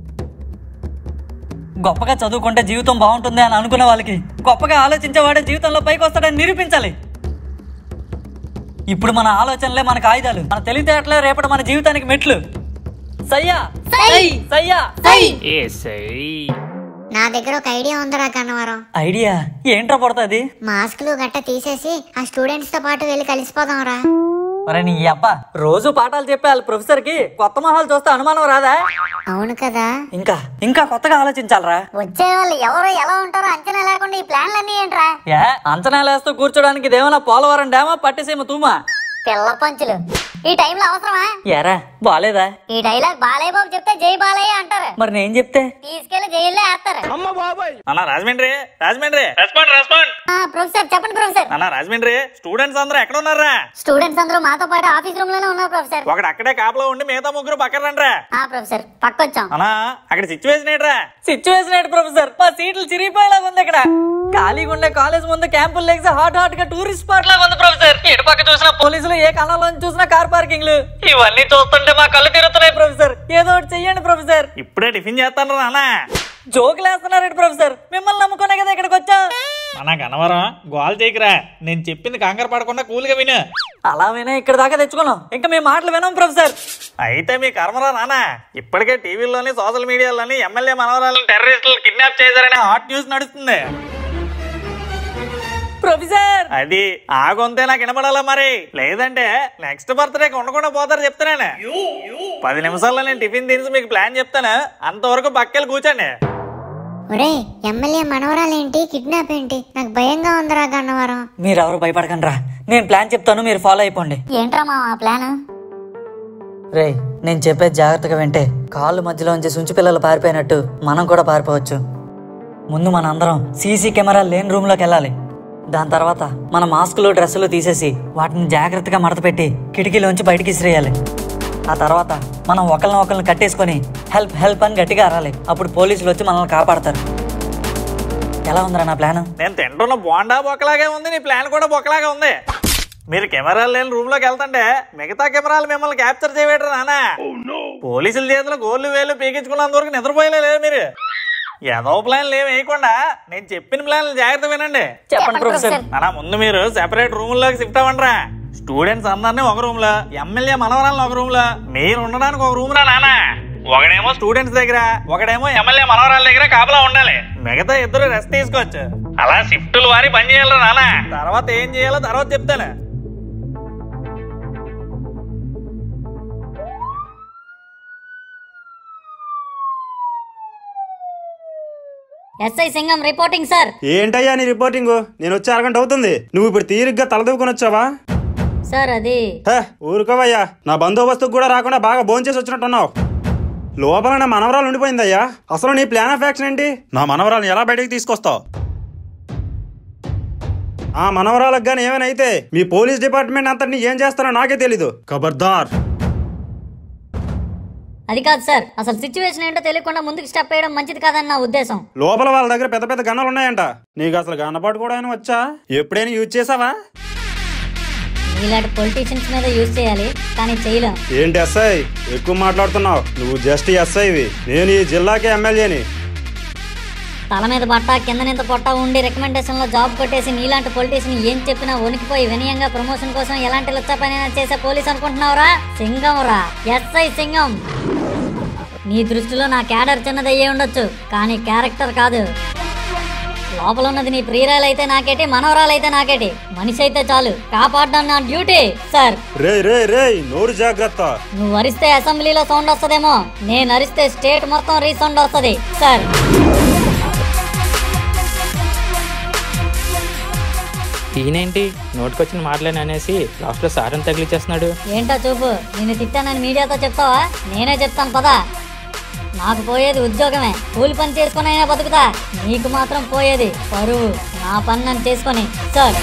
S7: గొప్పగా చదువుకుంటే జీవితం బాగుంటుంది అని అనుకునే వాళ్ళకి గొప్పగా ఆలోచించేవాడే జీవితంలో పైకి వస్తాడని నిరూపించాలి ఇప్పుడు మన ఆలోచనలే మనకు ఆయుధాలు మన తెలివితేటలే రేపటి మన జీవితానికి మెట్లు సయ్యా సై సయ్యా సై
S11: నా దగ్గర ఒక ఐడియా ఉందిరా కన్నవరం
S7: ఐడియా ఏంట్రా పడుతుంది
S11: మాస్కులు గట్ట తీసేసి ఆ స్టూడెంట్స్ తో పాటు వెళ్ళి కలిసిపోదాం రా
S7: మరి నీ అబ్బా రోజు పాఠాలు చెప్పే వాళ్ళ ప్రొఫెసర్ కి కొత్త మొహాలు చూస్తే అనుమానం రాదా
S11: అవును కదా
S7: ఇంకా ఇంకా కొత్తగా ఆలోచించాలరా
S6: వచ్చే వాళ్ళు ఎవరు ఎలా ఉంటారో అంచనా లేకుండా ఈ ప్లాన్లన్నీ ఏంట్రా
S7: ఏ అంచనాలేస్తూ కూర్చోడానికి ఇదేమన్నా పోలవరం డ్యామా పట్టిసీమ తూమా
S6: పిల్ల పంచులు ఈ టైంలో అవసరమా
S7: ఎరా బాలేదా
S6: ఈ డైలాగ్ బాలయ్య బాబు చెప్తే జై బాలయ్య అంటారు
S7: మరి నేను చెప్తే
S6: తీసుకెళ్లి జైల్లో వేస్తారు
S1: అన్న రాజమండ్రి రాజమండ్రి రెస్పాండ్ రెస్పాండ్
S6: ఆ, ప్రొఫెసర్ చెప్పండి ప్రొఫెసర్
S1: అన్న రాజమండ్రి స్టూడెంట్స్ అందరూ ఎక్కడ ఉన్నారా
S6: స్టూడెంట్స్ అందరూ మాతో పాటు ఆఫీస్ రూమ్ లోనే ఉన్నారు ప్రొఫెసర్
S1: ఒకడు అక్కడే కాపలా ఉండి మిగతా ముగ్గురు పక్కన రండిరా
S6: ఆ ప్రొఫెసర్ పక్కొచ్చాం
S1: అన్నా అక్కడ సిచ్యువేషన్ ఏంట్రా
S7: సిచ్యువేషన్ ఏంటి ప్రొఫెసర్ మా సీట్లు చిరిగిపోయేలాగా ఉంది ఇక్కడ ఖాళీగా ఉండే కాలేజ్ ముందు క్యాంపులు లేక హాట్ హాట్ గా టూరిస్ట్ స్పాట్ లాగా ఉంది ప్రొఫెసర్ ఎటు పక్క చూసినా పోలీసులు ఏ కళలో చూసినా కార్ పార్కింగ్లు ఇవన్నీ చూస్తుంటే మా కళ్ళు తిరుగుతున్నాయి ప్రొఫెసర్ ఏదో ఒకటి చెయ్యండి ప్రొఫెసర్
S1: ఇప్పుడే టిఫిన్ చేస్తాను నాన్న
S7: జోకులు వేస్తున్నారండి ప్రొఫెసర్ మిమ్మల్ని నమ్ముకునే కదా ఇక్కడికి వచ్చా
S1: మన గనవరం గోల్ చేయకురా నేను చెప్పింది కంగారు పడకుండా కూల్గా విను
S7: అలా వినే ఇక్కడ దాకా తెచ్చుకున్నాం ఇంకా మీ మాటలు వినాం ప్రొఫెసర్
S1: అయితే మీ కర్మరా నాన్న ఇప్పటికే టీవీలోని సోషల్ మీడియాలోని ఎమ్మెల్యే మనవరాలను టెర్రరిస్టులు కిడ్నాప్ చేశారనే హాట్ న్యూస్ నడుస్తుంది
S7: ప్రొఫెసర్
S1: అది ఆ గొంతే నాకు వినపడాలా మరి లేదంటే నెక్స్ట్ బర్త్డే ఉండకుండా పోతారు చెప్తున్నాను పది నిమిషాల్లో నేను టిఫిన్ తినేసి మీకు ప్లాన్ చెప్తాను అంతవరకు పక్కలు కూర్చోండి
S11: ఒరే ఎమ్మెల్యే మనవరాలేంటి కిడ్నాప్ ఏంటి నాకు భయంగా ఉందిరా గన్నవరం
S7: మీరెవరు భయపడకండి రా నేను ప్లాన్ చెప్తాను మీరు ఫాలో అయిపోండి
S6: ఏంట్రా మా ప్లాన్
S8: రే నేను చెప్పేది జాగ్రత్తగా వింటే కాళ్ళు మధ్యలోంచి సుంచి పిల్లలు పారిపోయినట్టు మనం కూడా పారిపోవచ్చు ముందు మన అందరం సీసీ కెమెరా లేని రూమ్లోకి వెళ్ళాలి దాని తర్వాత మన మాస్కులు డ్రెస్సులు తీసేసి వాటిని జాగ్రత్తగా మడతపెట్టి కిటికీలోంచి బయటికి ఇసిరేయాలి ఆ తర్వాత మనం ఒకరిని ఒకరిని కట్టేసుకొని హెల్ప్ హెల్ప్ అని గట్టిగా అరాలి అప్పుడు పోలీసులు వచ్చి మనల్ని కాపాడతారు ఎలా ఉందిరా నా ప్లాన్
S1: నేను తింటున్న బోండా బొక్కలాగే ఉంది నీ ప్లాన్ కూడా బొక్కలాగా ఉంది మీరు కెమెరాలు లేని రూమ్ లోకి వెళ్తుంటే మిగతా కెమెరాలు మిమ్మల్ని క్యాప్చర్ చేయబెట్టరు నానా పోలీసుల చేతిలో గోళ్ళు వేలు పీకించుకున్నంత వరకు నిద్రపోయలే లేదు మీరు ఏదో ప్లాన్ లేవు వేయకుండా నేను చెప్పిన ప్లాన్లు జాగ్రత్త వినండి
S7: చెప్పండి ప్రొఫెసర్
S1: అలా ముందు మీరు సెపరేట్ రూమ్ లోకి షిఫ్ట్ అవ్వండిరా స్టూడెంట్స్ అందరినీ ఒక రూమ్ లో ఎమ్మెల్యే మనవరాలను ఒక రూమ్ లో మీరు ఉండడానికి ఒక రూమ్ రా నానా ఒకడేమో స్టూడెంట్స్ దగ్గర ఒకడేమో ఎమ్మెల్యే మనవరాల దగ్గర కాపలా ఉండాలి మిగతా ఇద్దరు రెస్ట్ తీసుకోవచ్చు అలా షిఫ్టులు వారి పని చేయాలి నానా తర్వాత ఏం చేయాలో తర్వాత చెప్తాను
S6: ఎస్ఐ సింగం రిపోర్టింగ్ సార్
S18: ఏంటయ్యా నీ రిపోర్టింగ్ నేను వచ్చి అరగంట అవుతుంది నువ్వు ఇప్పుడు తీరిగ్గా తలదూకొని వచ్చావా
S6: సార్ అది
S18: హే ఊరుకోవయ్యా నా బందోబస్తుకు కూడా రాకుండా బాగా భోంచేసి వచ్చినట్టున్నావు లోపల నా మనవరాలు ఉండిపోయిందయ్యా అసలు నీ ప్లాన్ ఆఫ్ యాక్షన్ ఏంటి నా మనవరాలను ఎలా బయటకు తీసుకొస్తావు ఆ మనవరాలకు గాని ఏమైనా అయితే మీ పోలీస్ డిపార్ట్మెంట్ అంతటిని ఏం చేస్తారో నాకే తెలీదు ఖబర్దార్
S6: అది కాదు సార్ అసలు సిచ్యువేషన్ ఏంటో తెలియకుండా ముందుకు స్టెప్ వేయడం మంచిది కాదని నా ఉద్దేశం
S18: లోపల వాళ్ళ దగ్గర పెద్ద పెద్ద గన్నాలు ఉన్నాయంట నీకు అసలు గన్నపాటు కూడా అయినా వచ్చా ఎప్పుడైనా యూజ్ చేసావా
S6: ఇలాంటి పొలిటీషియన్స్ మీద యూజ్ చేయాలి కానీ చేయలేం
S18: ఏంటి ఎస్ఐ ఎక్కువ మాట్లాడుతున్నావు నువ్వు జస్ట్ ఎస్ఐవి నేను ఈ జిల్లాకే ఎమ్మెల్యేని
S6: తల మీద బట్ట కింద నింత పొట్ట ఉండి రికమెండేషన్ లో జాబ్ కొట్టేసి నీలాంటి పొలిటీషియన్ ఏం చెప్పినా వణికిపోయి వినయంగా ప్రమోషన్ కోసం ఎలాంటి లుచ్చ పనైనా చేసే పోలీస్ అనుకుంటున్నావురా సింగం రా ఎస్ఐ సింగం నీ దృష్టిలో నా క్యాడర్ చిన్నది అయ్యే ఉండొచ్చు కానీ క్యారెక్టర్ కాదు లోపల ఉన్నది నీ ప్రియురాలైతే నాకేటి మనవరాలైతే నాకేటి మనిషి అయితే చాలు కాపాడడం నా డ్యూటీ సార్
S18: రే రే రే నోరు జాగ్రత్త
S6: నువ్వు అరిస్తే అసెంబ్లీలో సౌండ్ వస్తదేమో నేను అరిస్తే స్టేట్ మొత్తం రీసౌండ్ వస్తది సార్
S19: ఈయనేంటి నోటికొచ్చిన మాటలేని అనేసి లాస్ట్లో సారం తగిలిచ్చేస్తున్నాడు
S6: ఏంటో చూపు నిన్ను తిట్టానని మీడియాతో చెప్తావా నేనే చెప్తాను పదా నాకు పోయేది ఉద్యోగమే కూలి పని చేసుకుని అయినా బతుకుతా నీకు మాత్రం పోయేది పరువు నా పని నన్ను చేసుకొని sir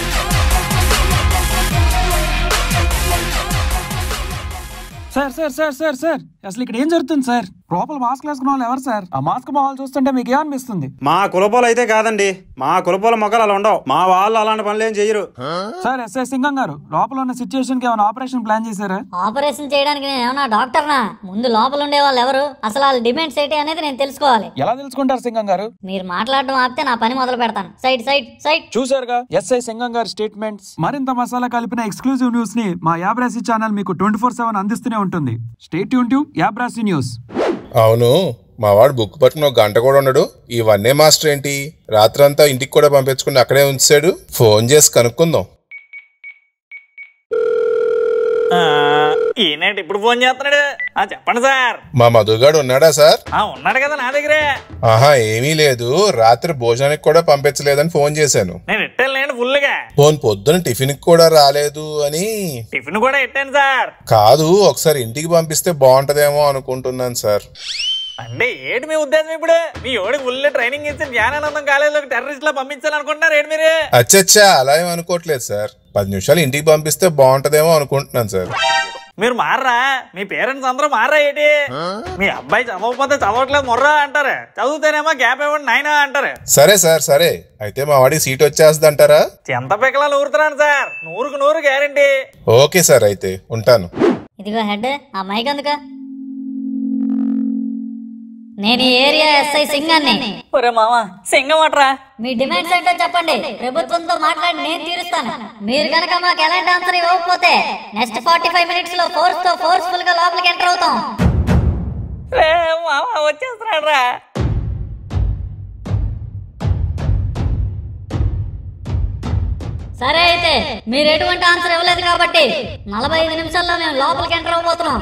S20: sir sir sir sir sir అసలు ఇక్కడ ఏం జరుగుతుంది సార్ లోపల మాస్క్ వేసుకున్న వాళ్ళు ఎవరు సార్ ఆ మాస్క్ మొహాలు చూస్తుంటే మీకు ఏమనిపిస్తుంది
S18: మా కులపోలు అయితే కాదండి మా కులపోల మొక్కలు అలా ఉండవు మా వాళ్ళు అలాంటి పనులు ఏం చెయ్యరు
S20: సార్ ఎస్ఐ సింగం గారు లోపల ఉన్న సిచ్యువేషన్ కి ఏమైనా ఆపరేషన్ ప్లాన్ చేశారా
S6: ఆపరేషన్ చేయడానికి నేను ఏమన్నా డాక్టర్నా ముందు లోపల ఉండే వాళ్ళు ఎవరు అసలు వాళ్ళ డిమాండ్స్ ఏంటి అనేది నేను తెలుసుకోవాలి
S20: ఎలా తెలుసుకుంటారు సింగం గారు
S6: మీరు మాట్లాడడం ఆపితే నా పని మొదలు పెడతాను సైడ్ సైడ్ సైడ్
S20: చూసారుగా ఎస్ఐ సింగం గారి స్టేట్మెంట్స్ మరింత మసాలా కలిపిన ఎక్స్క్లూజివ్ న్యూస్ ని మా యాబ్రాసి ఛానల్ మీకు ట్వంటీ ఫోర్ సెవెన్ అందిస్తూనే ఉంటుంది స్టేట్ ట్యూన్ టు యాబ్రాసి న్యూస్
S5: అవును మా వాడు బుక్ పట్టుకుని ఒక గంట కూడా ఉండడు ఈ వన్నే మాస్టర్ ఏంటి రాత్రంతా ఇంటికి కూడా పంపించుకుని అక్కడే ఉంచాడు ఫోన్ చేసి కనుక్కుందాం
S1: ఆ, ఈయనేంటి ఇప్పుడు ఫోన్ చేస్తున్నాడు ఆ, చెప్పండి సార్
S5: మా మధుగాడు ఉన్నాడా సార్
S1: ఆ ఉన్నాడు కదా నా దగ్గరే
S5: ఆహా ఏమీ లేదు రాత్రి భోజనానికి కూడా పంపించలేదని ఫోన్ చేశాను
S1: నేను ఇట్టాను లేండి ఫుల్గా
S5: ఫోన్ పొద్దున టిఫిన్ కూడా రాలేదు అని
S1: టిఫిన్ కూడా ఇట్టాను సార్
S5: కాదు ఒకసారి ఇంటికి పంపిస్తే బాగుంటదేమో అనుకుంటున్నాను సార్
S1: అంటే ఏంటి మీ ఉద్దేశం ఇప్పుడు మీ ఓడి ఫుల్ ట్రైనింగ్ ఇచ్చి జ్ఞానానందం కాలేజీలోకి టెర్రరిస్ట్ లా పంపించాలనుకుంటున్నారు ఏంటి మీరు
S5: అచ్చచ్చా అలా ఏం అనుకోవట్లేదు సార్ పది నిమిషాలు ఇంటికి పంపిస్తే బాగుంటదేమో అనుకుంటున్నాను సార్
S1: మీరు మారరా మీ పేరెంట్స్ అందరూ మారరా ఏంటి మీ అబ్బాయి చదవకపోతే చదవట్లేదు మొర్రా అంటారు చదివితేనేమో గ్యాప్ ఇవ్వండి నాయనా అంటారు
S5: సరే సార్ సరే అయితే మా వాడికి సీట్ వచ్చేస్తుంది అంటారా
S1: ఎంత పిక్కలాలు ఊరుతున్నాను సార్ నూరుకు నూరు గ్యారంటీ
S5: ఓకే సార్ అయితే ఉంటాను
S6: ఇదిగో హెడ్ ఆ మైక్ అందుక నేను ఈ ఏరియా ఎస్ఐ సింగాన్ని
S7: ఒరే మామ సింగం అట్రా
S6: మీ డిమాండ్స్ ఏంటో చెప్పండి ప్రభుత్వంతో మాట్లాడి నేను తీరుస్తాను మీరు గనక మాకు ఎలాంటి ఆన్సర్ ఇవ్వకపోతే నెక్స్ట్ ఫార్టీ ఫైవ్ మినిట్స్ లో ఫోర్స్ తో ఫోర్స్ఫుల్ గా లోపలికి ఎంటర్ అవుతాం
S7: రే మామ వచ్చేస్తున్నాడు రా
S6: సరే అయితే మీరు ఎటువంటి ఆన్సర్ ఇవ్వలేదు కాబట్టి నలభై ఐదు నిమిషాల్లో మేము లోపలికి ఎంటర్ అవ్వబోతున్నాం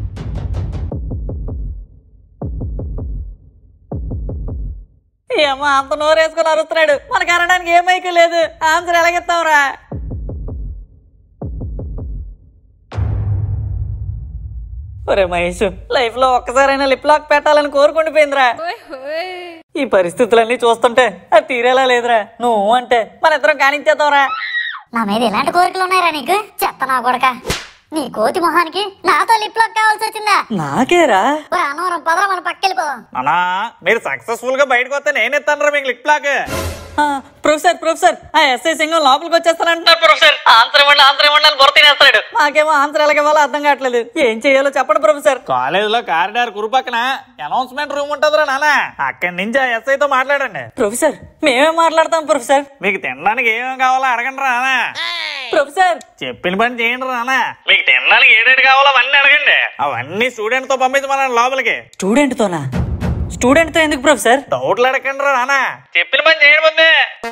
S7: ఏమో అంత నోరేసుకుని అరుస్తున్నాడు మనకు అనడానికి ఏ మైకు లేదు ఆన్సర్ ఎలాగెత్తావురా ఒరే మహేష్ లైఫ్ లో ఒక్కసారైనా లిప్ లాక్ పెట్టాలని కోరుకుండిపోయిందిరా ఈ పరిస్థితులన్నీ చూస్తుంటే అది తీరేలా లేదురా నువ్వు అంటే మన ఇద్దరం కానిచ్చేద్దాంరా
S6: నా మీద ఎలాంటి కోరికలు ఉన్నాయరా నీకు చెత్త నా కొడక నీ కోతి మొహానికి నాతో లిప్ లాక్ కావాల్సి వచ్చిందా
S7: నాకేరా
S6: ఒరే అన్నవరం పదరా మన పక్కెళ్ళిపోదాం
S1: అన్నా మీరు సక్సెస్ఫుల్ గా బయటకు వస్తే నేను ఇస్తాను మీకు లిక్ బ్లాక్
S7: ఆ, ప్రొఫెసర్ ప్రొఫెసర్ ఆ ఎస్ఐ సింగం లోపలికి వచ్చేస్తానంటున్నారు ప్రొఫెసర్ ఆన్సర్ ఇవ్వండి ఆన్సర్ ఇవ్వండి అని బొర తినేస్తాడు మాకేమో ఆన్సర్ ఎలాగ అర్థం కావట్లేదు ఏం చేయాలో చెప్పండి ప్రొఫెసర్
S1: కాలేజ్ లో కారిడార్ కురు పక్కన అనౌన్స్మెంట్ రూమ్ ఉంటుందిరా నాన్న అక్కడి నుంచి ఆ ఎస్ఐ తో మాట్లాడండి
S7: ప్రొఫెసర్ మేమే మాట్లాడతాం ప్రొఫెసర్
S1: మీకు తినడానికి ఏమేమి కావాలో అడగండి రా నాన్న
S7: ప్రొఫెసర్
S1: చెప్పిన పని చేయండి రా నాన్న మీకు తినడానికి ఏడేటి కావాలో అవన్నీ అడగండి అవన్నీ స్టూడెంట్ తో పంపించమన్నాను లోపలికి
S7: స్టూడెంట్ తోనా స్టూడెంట్ తో ఎందుకు ప్రొఫెసర్
S1: డౌట్లు అడగండి రా నాన్న చెప్పిన పని చేయండి ముందే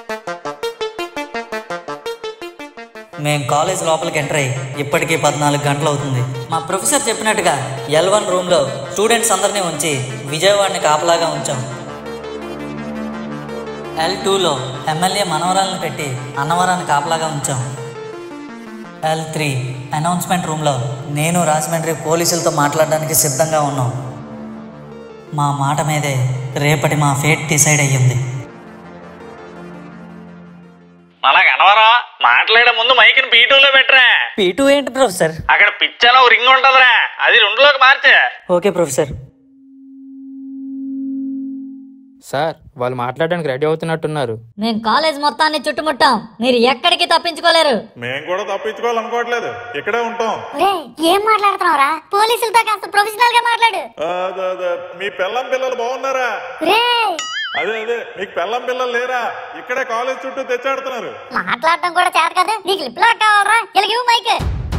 S8: మేం కాలేజ్ లోపలికి ఎంటర్ అయ్యి ఇప్పటికీ పద్నాలుగు గంటలు అవుతుంది మా ప్రొఫెసర్ చెప్పినట్టుగా ఎల్ వన్ రూమ్లో స్టూడెంట్స్ అందరినీ ఉంచి విజయవాడని కాపలాగా ఉంచాం ఎల్ టూలో ఎమ్మెల్యే మనవరాలను పెట్టి అన్నవరాన్ని కాపలాగా ఉంచాం ఎల్ త్రీ అనౌన్స్మెంట్ రూమ్లో నేను రాజమండ్రి పోలీసులతో మాట్లాడడానికి సిద్ధంగా ఉన్నాం మా మాట మీదే రేపటి మా ఫేట్ డిసైడ్ అయ్యింది
S1: అలా కనవరా మాట్లాడే ముందు మైక్ ని లో పెట్టరా
S7: పీ టూ ఏంటి ప్రొఫెసర్
S1: అక్కడ పిచ్చర్ ఒక రింగ్ ఉంటదిరా అది రెండులోకి మార్చే
S7: ఓకే ప్రొఫెసర్
S19: సార్ వాళ్ళు మాట్లాడడానికి రెడీ అవుతున్నట్టున్నారు
S6: మేము కాలేజ్ మొత్తాన్ని చుట్టుముట్టాం మీరు ఎక్కడికి తప్పించుకోలేరు
S16: మేము కూడా తప్పించుకోవాలనుకోవట్లేదు ఇక్కడే ఉంటాం
S6: ఏం మాట్లాడుతున్నావురా పోలీసులతో కాస్త ప్రొఫెషనల్ గా మాట్లాడు
S16: అదే, అదే. మీ పిల్లం పిల్లలు బాగున్నారా అదే అదే మీకు పిల్లం పిల్లలు లేరా ఇక్కడే కాలేజ్ చుట్టూ తెచ్చాడుతున్నారు
S6: మాట్లాడటం కూడా చేత కదా నీకు లిప్ లాక్ కావాలరా ఇలాగేమో మైక్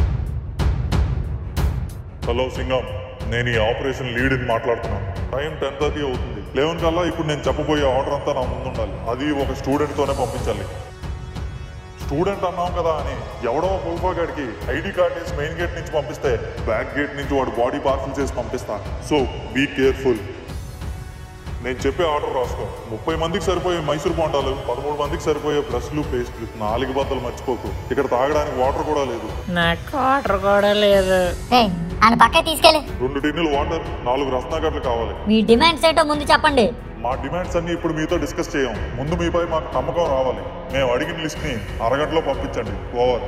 S16: హలో సింగం నేను ఈ ఆపరేషన్ లీడ్ ని మాట్లాడుతున్నాను టైం టెన్ థర్టీ అవుతుంది లెవెన్ కల్లా ఇప్పుడు నేను చెప్పబోయే ఆర్డర్ అంతా నా ముందు ఉండాలి అది ఒక స్టూడెంట్ తోనే పంపించాలి స్టూడెంట్ అన్నాం కదా అని ఎవడో గడికి ఐడి కార్డ్ వేసి మెయిన్ గేట్ నుంచి పంపిస్తే బ్యాక్ గేట్ నుంచి వాడు బాడీ పార్సల్ చేసి పంపిస్తా సో బీ కేర్ఫుల్ నేను చెప్పే ఆర్డర్ రాసుకో ముప్పై మందికి సరిపోయే మైసూర్ బొండాలు పదమూడు మందికి సరిపోయే బ్రష్లు పేస్ట్లు నాలుగు బద్దలు మర్చిపోకు ఇక్కడ తాగడానికి వాటర్ కూడా లేదు
S2: నాకు వాటర్ కూడా లేదు
S6: ఆయన పక్క తీసుకెళ్ళి
S16: రెండు టిన్నులు వాటర్ నాలుగు రత్నాగడ్లు కావాలి
S6: మీ డిమాండ్స్ ఏంటో ముందు చెప్పండి
S16: మా డిమాండ్స్ అన్ని ఇప్పుడు మీతో డిస్కస్ చేయం ముందు మీపై మాకు నమ్మకం రావాలి మేము అడిగిన లిస్ట్ ని అరగంటలో పంపించండి ఓవర్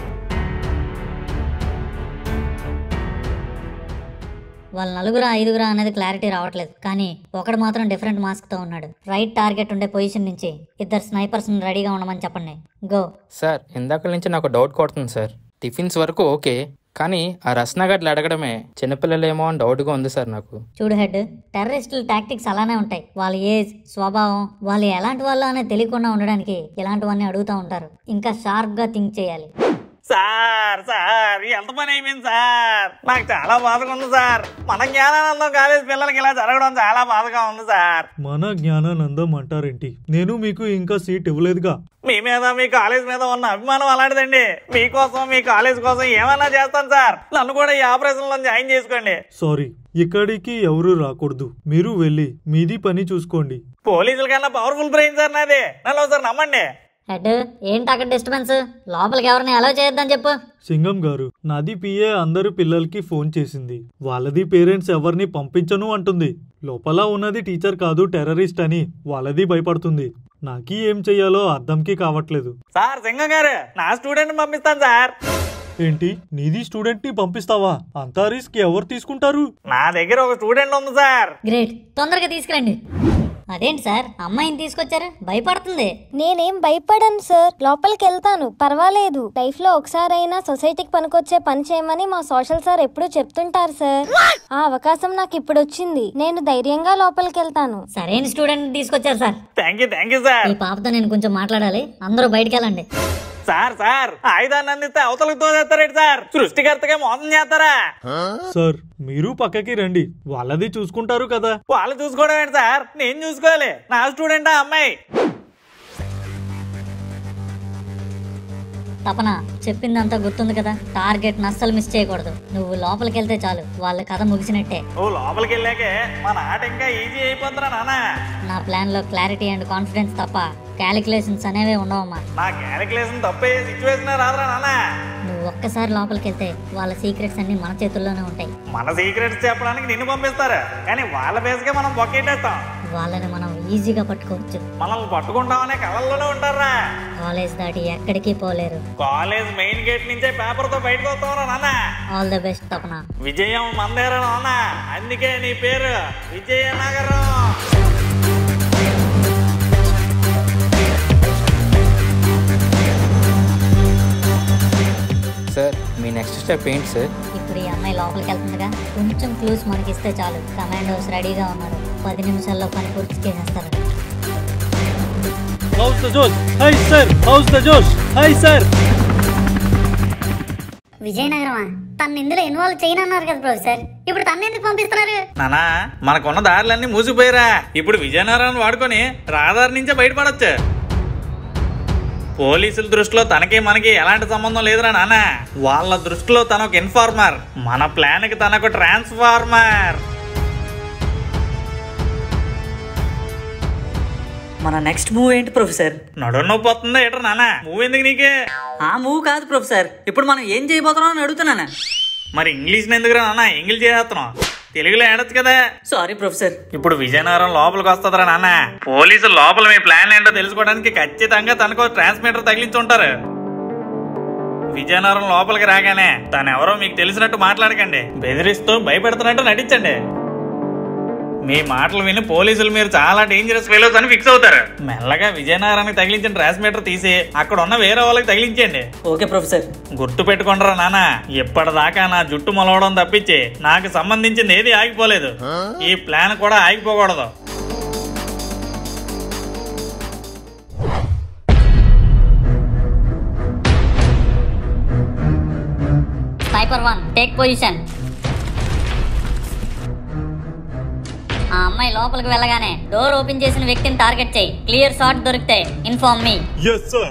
S6: వాళ్ళ నలుగురా ఐదుగురా అనేది క్లారిటీ రావట్లేదు కానీ ఒకడు మాత్రం డిఫరెంట్ మాస్క్ తో ఉన్నాడు రైట్ టార్గెట్ ఉండే పొజిషన్ నుంచి ఇద్దరు స్నైపర్స్ రెడీగా ఉండమని చెప్పండి గో
S19: సార్ ఇందాక నుంచి నాకు డౌట్ కొడుతుంది సార్ టిఫిన్స్ వరకు ఓకే కానీ ఆ రస్నాగడ్లు అడగడమే చిన్నపిల్లలేమో అని డౌట్గా ఉంది సార్ నాకు
S6: చూడు హెడ్ టెర్రరిస్టుల టాక్టిక్స్ అలానే ఉంటాయి వాళ్ళ ఏజ్ స్వభావం వాళ్ళు ఎలాంటి వాళ్ళు అనేది తెలియకుండా ఉండడానికి ఇలాంటివన్నీ అడుగుతూ ఉంటారు ఇంకా షార్ప్ గా థింక్ చేయాలి
S1: సార్ సార్ ఎంత పని అయిపోయింది సార్ నాకు చాలా బాధగా ఉంది సార్ మన జ్ఞానానందం కాలేజ్ పిల్లలకి ఇలా జరగడం చాలా బాధగా ఉంది సార్
S3: మన జ్ఞానానందం అంటారేంటి నేను మీకు ఇంకా సీట్ ఇవ్వలేదుగా
S1: మీ మీద మీ కాలేజ్ మీద ఉన్న అభిమానం అలాంటిదండి మీకోసం మీ కాలేజ్ కోసం ఏమైనా చేస్తాను సార్ నన్ను కూడా ఈ ఆపరేషన్ లో జాయిన్ చేసుకోండి
S3: సారీ ఇక్కడికి ఎవరు రాకూడదు మీరు వెళ్ళి మీది పని చూసుకోండి
S1: పోలీసుల కన్నా పవర్ఫుల్ బ్రెయిన్ సార్ నాది నన్ను ఒకసారి నమ్మండి
S6: హెడ్ ఏంటి అక్కడ డిస్టర్బెన్స్ లోపలికి ఎవరిని అలౌ చేయొద్దని చెప్పు
S3: సింగం గారు నాది పిఏ అందరు పిల్లలకి ఫోన్ చేసింది వాళ్ళది పేరెంట్స్ ఎవరిని పంపించను అంటుంది లోపల ఉన్నది టీచర్ కాదు టెర్రరిస్ట్ అని వాళ్ళది భయపడుతుంది నాకీ ఏం చెయ్యాలో అర్థంకి కావట్లేదు
S1: సార్ సింగం గారు నా స్టూడెంట్ పంపిస్తాను సార్
S3: ఏంటి నీది స్టూడెంట్ ని పంపిస్తావా అంతా రిస్క్ ఎవరు తీసుకుంటారు
S1: నా దగ్గర ఒక స్టూడెంట్ ఉంది సార్
S6: గ్రేట్ తొందరగా తీసుకురండి అదేంటి సార్ అమ్మాయిని తీసుకొచ్చారు భయపడుతుంది
S9: నేనేం భయపడను సార్ లోపలికి వెళ్తాను పర్వాలేదు లైఫ్ లో ఒకసారైనా సొసైటీకి పనికొచ్చే పని చేయమని మా సోషల్ సార్ ఎప్పుడూ చెప్తుంటారు సార్ ఆ అవకాశం నాకు ఇప్పుడు వచ్చింది నేను ధైర్యంగా లోపలికి వెళ్తాను
S6: సరైన స్టూడెంట్ తీసుకొచ్చారు sir
S1: thank you thank you sir
S6: ఈ పాపతో నేను కొంచెం మాట్లాడాలి అందరూ బయటికి వెళ్ళండి
S1: సార్ సార్ ఆయుధాన్ని అందిస్తే అవతలకు తోసేస్తారేంటి సార్ సృష్టికర్తగా మోసం చేస్తారా
S3: సార్ మీరు పక్కకి రండి వాళ్ళది చూసుకుంటారు కదా
S1: వాళ్ళు చూసుకోవడం ఏంటి సార్ నేను చూసుకోవాలి నా స్టూడెంట్ ఆ అమ్మాయి
S6: తపన చెప్పిందంతా గుర్తుంది కదా టార్గెట్ అస్సలు మిస్ చేయకూడదు నువ్వు లోపలికి వెళ్తే చాలు వాళ్ళ కథ ముగిసినట్టే
S1: ఓ లోపలికి వెళ్ళాకే మన ఆట ఇంకా ఈజీ అయిపోతుందిరా నాన్న
S6: నా ప్లాన్ లో క్లారిటీ అండ్ కాన్ఫిడెన్స్ తప్ప క్యాలిక్యులేషన్స్ అనేవే ఉండవమ్మా
S1: నా క్యాలిక్యులేషన్ తప్పే సిచ్యువేషన్ రాదురా నాన్న
S6: నువ్వు ఒక్కసారి లోపలికి వెళ్తే వాళ్ళ సీక్రెట్స్ అన్ని మన చేతుల్లోనే ఉంటాయి
S1: మన సీక్రెట్స్ చెప్పడానికి నిన్ను పంపిస్తారు కానీ వాళ్ళ బేస్గా మనం బొక్కేటేస్తాం
S6: వాళ్ళని మనం ఈజీగా పట్టుకోవచ్చు
S1: మనల్ని పట్టుకుంటామనే కలల్లోనే ఉంటారా
S6: కాలేజ్ దాటి ఎక్కడికి పోలేరు
S1: కాలేజ్ మెయిన్ గేట్ నుంచే పేపర్ తో బయటకు వస్తావురా నాన్న
S6: ఆల్ ద బెస్ట్ తపన
S1: విజయం మందేరా నాన్న అందుకే నీ పేరు విజయనగరం
S19: సార్ మీ నెక్స్ట్ స్టెప్ ఏంటి సార్
S6: ఇప్పుడు ఈ అమ్మాయి లోపలికి వెళ్తుందిగా కొంచెం క్లూస్ మనకి ఇస్తే చాలు కమాండోస్ రెడీగా ఉన్నారు పది నిమిషాల్లో పని పూర్తి చేసేస్తారు
S3: how's the josh high sir how's the josh high sir
S6: విజయనగరమా తను ఇందులో ఇన్వాల్వ్ చేయనన్నారు కదా ప్రొఫెసర్ ఇప్పుడు తను ఎందుకు పంపిస్తున్నారు
S1: నానా మనకున్న దారులన్నీ మూసిపోయిరా ఇప్పుడు విజయనగరాన్ని వాడుకొని రాదారి నుంచే బయటపడొచ్చు పోలీసుల దృష్టిలో తనకి మనకి ఎలాంటి సంబంధం లేదురా నాన్న వాళ్ళ దృష్టిలో తన ఒక ఇన్ఫార్మర్ మన ప్లాన్ కి తనకు ట్రాన్స్ఫార్మర్
S7: మన నెక్స్ట్ మూవ్ ఏంటి ప్రొఫెసర్
S1: నడువు నొప్పి వస్తుందా ఏట్రా నాన్న మూవ్ ఎందుకు నీకే
S7: ఆ మూవ్ కాదు ప్రొఫెసర్ ఇప్పుడు మనం ఏం చేయబోతున్నాం అని అడుగుతున్నాను
S1: మరి ఇంగ్లీష్ ఎందుకురా నాన్న ఇంగ్లీష్ చేస్తున్నాం తెలుగులో ఏడొచ్చు కదా
S7: సారీ ప్రొఫెసర్
S1: ఇప్పుడు విజయనగరం లోపలికి వస్తుందిరా నాన్న పోలీసులు లోపల మీ ప్లాన్ ఏంటో తెలుసుకోవడానికి ఖచ్చితంగా తనకు ట్రాన్స్మిటర్ తగిలించి ఉంటారు విజయనగరం లోపలికి రాగానే తనెవరో మీకు తెలిసినట్టు మాట్లాడకండి బెదిరిస్తూ భయపెడుతున్నట్టు నటించండి మీ మాటలు విని పోలీసులు మీరు చాలా డేంజరస్ ఫెలోస్ అని ఫిక్స్ అవుతారు మెల్లగా విజయనగరానికి తగిలించిన ట్రాన్స్మిటర్ తీసి అక్కడ ఉన్న వేరే వాళ్ళకి తగిలించండి
S7: ఓకే ప్రొఫెసర్
S1: గుర్తు పెట్టుకుంటారా నాన్న ఇప్పటిదాకా నా జుట్టు మొలవడం తప్పించి నాకు సంబంధించింది ఏది ఆగిపోలేదు ఈ ప్లాన్ కూడా ఆగిపోకూడదు
S6: స్నైపర్ వన్ టేక్ పొజిషన్ ఆ అమ్మాయి లోపలికి వెళ్ళగానే డోర్ ఓపెన్ చేసిన వ్యక్తిని టార్గెట్ చేయి క్లియర్ షాట్ దొరికితే ఇన్ఫార్మ్ మీ
S16: ఎస్ సార్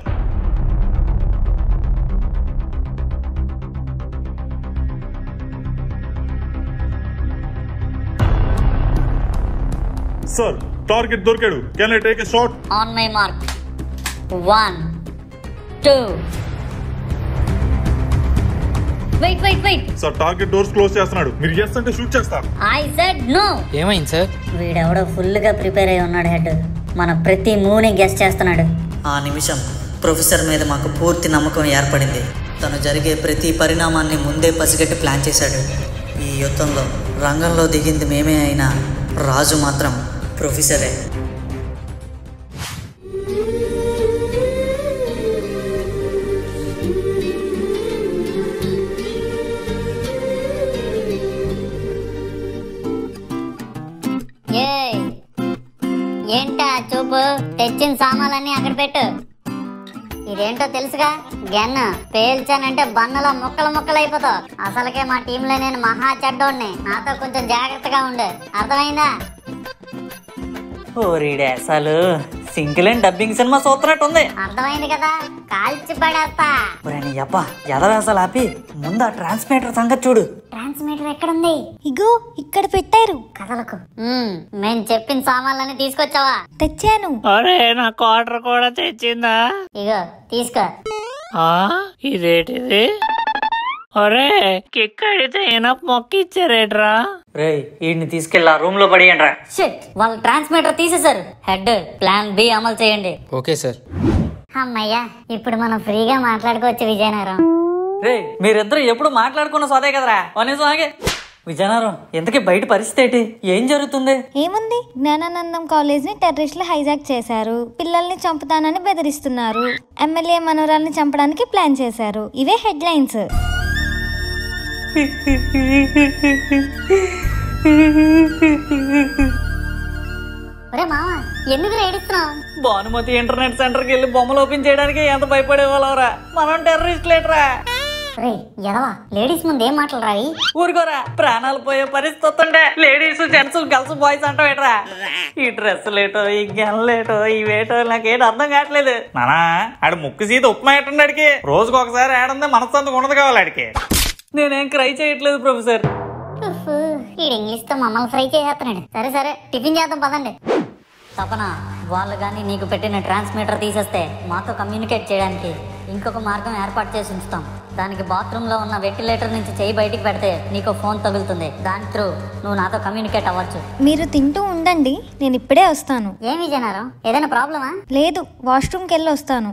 S16: సార్ టార్గెట్ దొరికాడు can I take a shot
S6: on my mark one two wait wait wait
S16: sir target doors close చేస్తున్నాడు మీరు ఎస్ అంటే షూట్ చేస్తారు
S6: ఐ సెడ్ నో
S19: ఏమైంది సార్
S6: వీడెవడో ఫుల్ గా ప్రిపేర్ అయి ఉన్నాడు హెడ్ మన ప్రతి మూవ్ని గెస్ట్ చేస్తున్నాడు
S8: ఆ నిమిషం ప్రొఫెసర్ మీద మాకు పూర్తి నమ్మకం ఏర్పడింది తను జరిగే ప్రతి పరిణామాన్ని ముందే పసిగట్టి ప్లాన్ చేశాడు ఈ యుద్ధంలో రంగంలో దిగింది మేమే అయినా రాజు మాత్రం ప్రొఫెసరే
S6: ఏయ్ ఏంటా చూపు తెచ్చిన సామాన్లన్నీ అక్కడ పెట్టు ఇదేంటో తెలుసుగా గెన్ పేల్చానంటే బన్నలో ముక్కలు ముక్కలు అయిపోతావు అసలుకే మా టీంలో నేను మహా చెడ్డోడిని నాతో కొంచెం జాగ్రత్తగా ఉండు అర్థమైందా
S7: ఓరీడే అసలు సింగిల్ అండ్ డబ్బింగ్ సినిమా చూస్తున్నట్టు ఉంది
S6: అర్థమైంది కదా కాల్చి పడేస్తా
S7: నీ అబ్బా ఎదవేసాలు ఆపి ముందు ఆ ట్రాన్స్మిటర్ సంగతి చూడు
S6: ట్రాన్స్మిటర్ ఎక్కడుంది
S9: ఇగో ఇక్కడ పెట్టారు
S6: కథలకు మేము చెప్పిన సామాన్లన్నీ తీసుకొచ్చావా
S9: తెచ్చాను
S2: అరే నా క్వార్టర్ కూడా తెచ్చిందా
S6: ఇగో తీసుకో
S2: ఆ ఇదేంటిది ఒరే కిక్ అడిగితే ఎనప్ మొక్క ఇచ్చారేట్రా
S7: రే వీడిని తీసుకెళ్ళి ఆ రూమ్ లో పడియండి
S6: షిట్ వాళ్ళు ట్రాన్స్మిటర్ తీసేశారు హెడ్ ప్లాన్ బి అమలు చేయండి
S19: ఓకే సార్
S6: అమ్మయ్యా ఇప్పుడు మనం ఫ్రీగా మాట్లాడుకోవచ్చు విజయనగరం
S7: రే మీరిద్దరు ఎప్పుడు మాట్లాడుకున్న సోదే కదరా అనేసి ఆగే విజయనగరం ఇంతకీ బయట పరిస్థితి ఏంటి ఏం జరుగుతుంది
S9: ఏముంది జ్ఞానానందం కాలేజ్ ని టెర్రరిస్టులు హైజాక్ చేశారు పిల్లల్ని చంపుతానని బెదిరిస్తున్నారు ఎమ్మెల్యే మనోరాల్ని చంపడానికి ప్లాన్ చేశారు ఇవే హెడ్ లైన్స్
S6: ఒరే మామ ఎందుకు ఏడుస్తున్నావు
S7: భానుమతి ఇంటర్నెట్ సెంటర్కి వెళ్ళి బొమ్మలు ఓపెన్ చేయడానికి ఎంత భయపడేవాళ్ళవరా మనం టెర్రరిస్ట్ లేటరా
S6: రే ఎదవా లేడీస్ ముందు ఏం మాటలు రాయి
S7: ఊరుకోరా ప్రాణాలు పోయే పరిస్థితి వస్తుండే లేడీస్ జెంట్స్ గర్ల్స్ బాయ్స్ అంటావు ఏట్రా ఈ డ్రెస్ లేటో ఈ గెనలేటో ఈ వేటో నాకేంటి అర్థం కావట్లేదు నానా ఆడు ముక్కు సీత ఉప్మా ఎట్టున్నాడికి రోజుకు ఒకసారి ఆడుంది మనస్సందుకు ఉండదు కావాలి ఆడికి నేనేం క్రై చేయట్లేదు ప్రొఫెసర్
S6: ఈ ఇంగ్లీష్ తో మమ్మల్ని ఫ్రై చేసేస్తున్నాడు సరే సరే టిఫిన్ చేద్దాం పదండి తపన వాళ్ళు కానీ నీకు పెట్టిన ట్రాన్స్మిటర్ తీసేస్తే మాతో కమ్యూనికేట్ చేయడానికి ఇంకొక మార్గం ఏర్పాటు చేసి ఉంచుతాం దానికి బాత్రూమ్ లో ఉన్న వెంటిలేటర్ నుంచి చేయి బయటికి పెడితే నీకు ఫోన్ తగులుతుంది దాని త్రూ నువ్వు నాతో కమ్యూనికేట్ అవ్వచ్చు
S9: మీరు తింటూ ఉండండి నేను ఇప్పుడే వస్తాను
S6: ఏమి జనారం ఏదైనా ప్రాబ్లమా
S9: లేదు వాష్రూమ్కి వెళ్ళి వస్తాను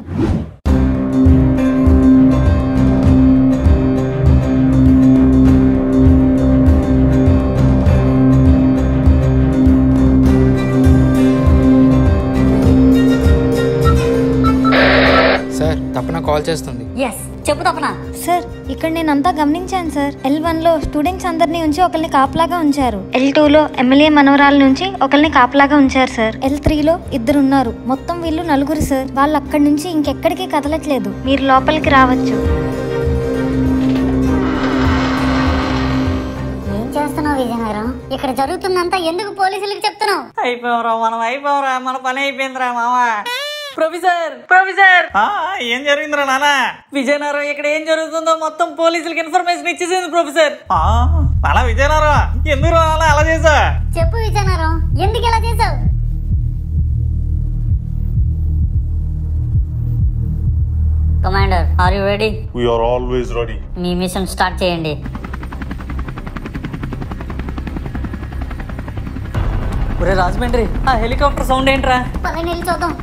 S19: సార్ తప్పన కాల్ చేస్తుంది
S6: ఎస్ చెప్పు తపన
S9: సార్ ఇక్కడ నేనంతా గమనించాను సార్ ఎల్ వన్ లో స్టూడెంట్స్ అందరినీ ఉంచి ఒకరిని కాపలాగా ఉంచారు ఎల్ టూ లో ఎమ్మెల్యే మనవరాల నుంచి ఒకరిని కాపలాగా ఉంచారు సార్ ఎల్ త్రీ లో ఇద్దరు ఉన్నారు మొత్తం వీళ్ళు నలుగురు సార్ వాళ్ళు అక్కడి నుంచి ఇంకెక్కడికి కదలట్లేదు మీరు లోపలికి రావచ్చు
S6: ఏం చేస్తున్నావు విజయనగరం ఇక్కడ జరుగుతుందంతా ఎందుకు పోలీసులకు చెప్తున్నావు
S7: అయిపోవరా మనం అయిపోవరా మన పని అయిపోయిందిరా మామా ప్రొఫెసర్ ప్రొఫెసర్ ఆ, ఏం జరిగిందిరా నాన్న విజయనగరం ఇక్కడ ఏం జరుగుతుందో మొత్తం పోలీసులకు ఇన్ఫర్మేషన్ ఇచ్చేసింది ప్రొఫెసర్ ఆ, అలా విజయనగరం ఎందుకు రా అలా అలా చేసా
S6: చెప్పు విజయనగరం ఎందుకు ఇలా చేసావు commander are you ready
S16: we're always ready
S6: మీ మిషన్ స్టార్ట్ చేయండి
S7: ఒరే రాజమండ్రి ఆ హెలికాప్టర్ సౌండ్ ఏంట్రా
S6: పదని వెళ్ళి చూద్దాం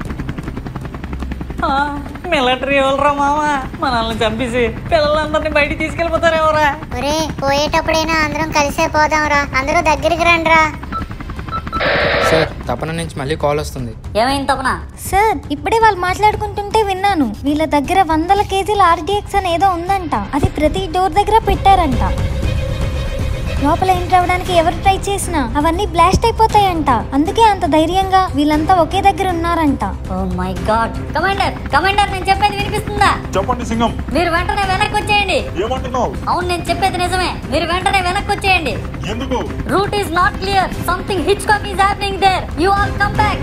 S7: ఆ, మిలిటరీ ఎవరురా మామ మనల్ని చంపేసి పిల్లలందరినీ బయటికి తీసుకెళ్ళిపోతారు ఎవరా
S11: ఒరే పోయేటప్పుడైనా అందరం కలిసే పోదాంరా అందరూ దగ్గరికి రండిరా
S19: సార్ తపన నుంచి మళ్ళీ కాల్ వస్తుంది
S6: ఏమైంది తపన
S9: సార్ ఇప్పుడే వాళ్ళు మాట్లాడుకుంటుంటే విన్నాను వీళ్ళ దగ్గర వందల కేజీల ఆర్డిఎక్స్ అని ఏదో ఉందంట అది ప్రతి డోర్ దగ్గర పెట్టారంట లోపల ఎంటర్ అవ్వడానికి ఎవరు ట్రై చేసినా అవన్నీ బ్లాస్ట్ అయిపోతాయంట అందుకే అంత ధైర్యంగా వీళ్ళంతా ఒకే దగ్గర ఉన్నారంట
S6: oh my god commander commander నేను చెప్పేది వినిపిస్తుందా
S16: చెప్పండి సింగం
S6: మీరు వెంటనే వెనక్కి వచ్చేయండి
S16: ఏమంటున్నావు
S6: అవును నేను చెప్పేది నిజమే మీరు వెంటనే వెనక్కి వచ్చేయండి
S16: ఎందుకు
S6: route is not clear something hitch cock is happening there you all come back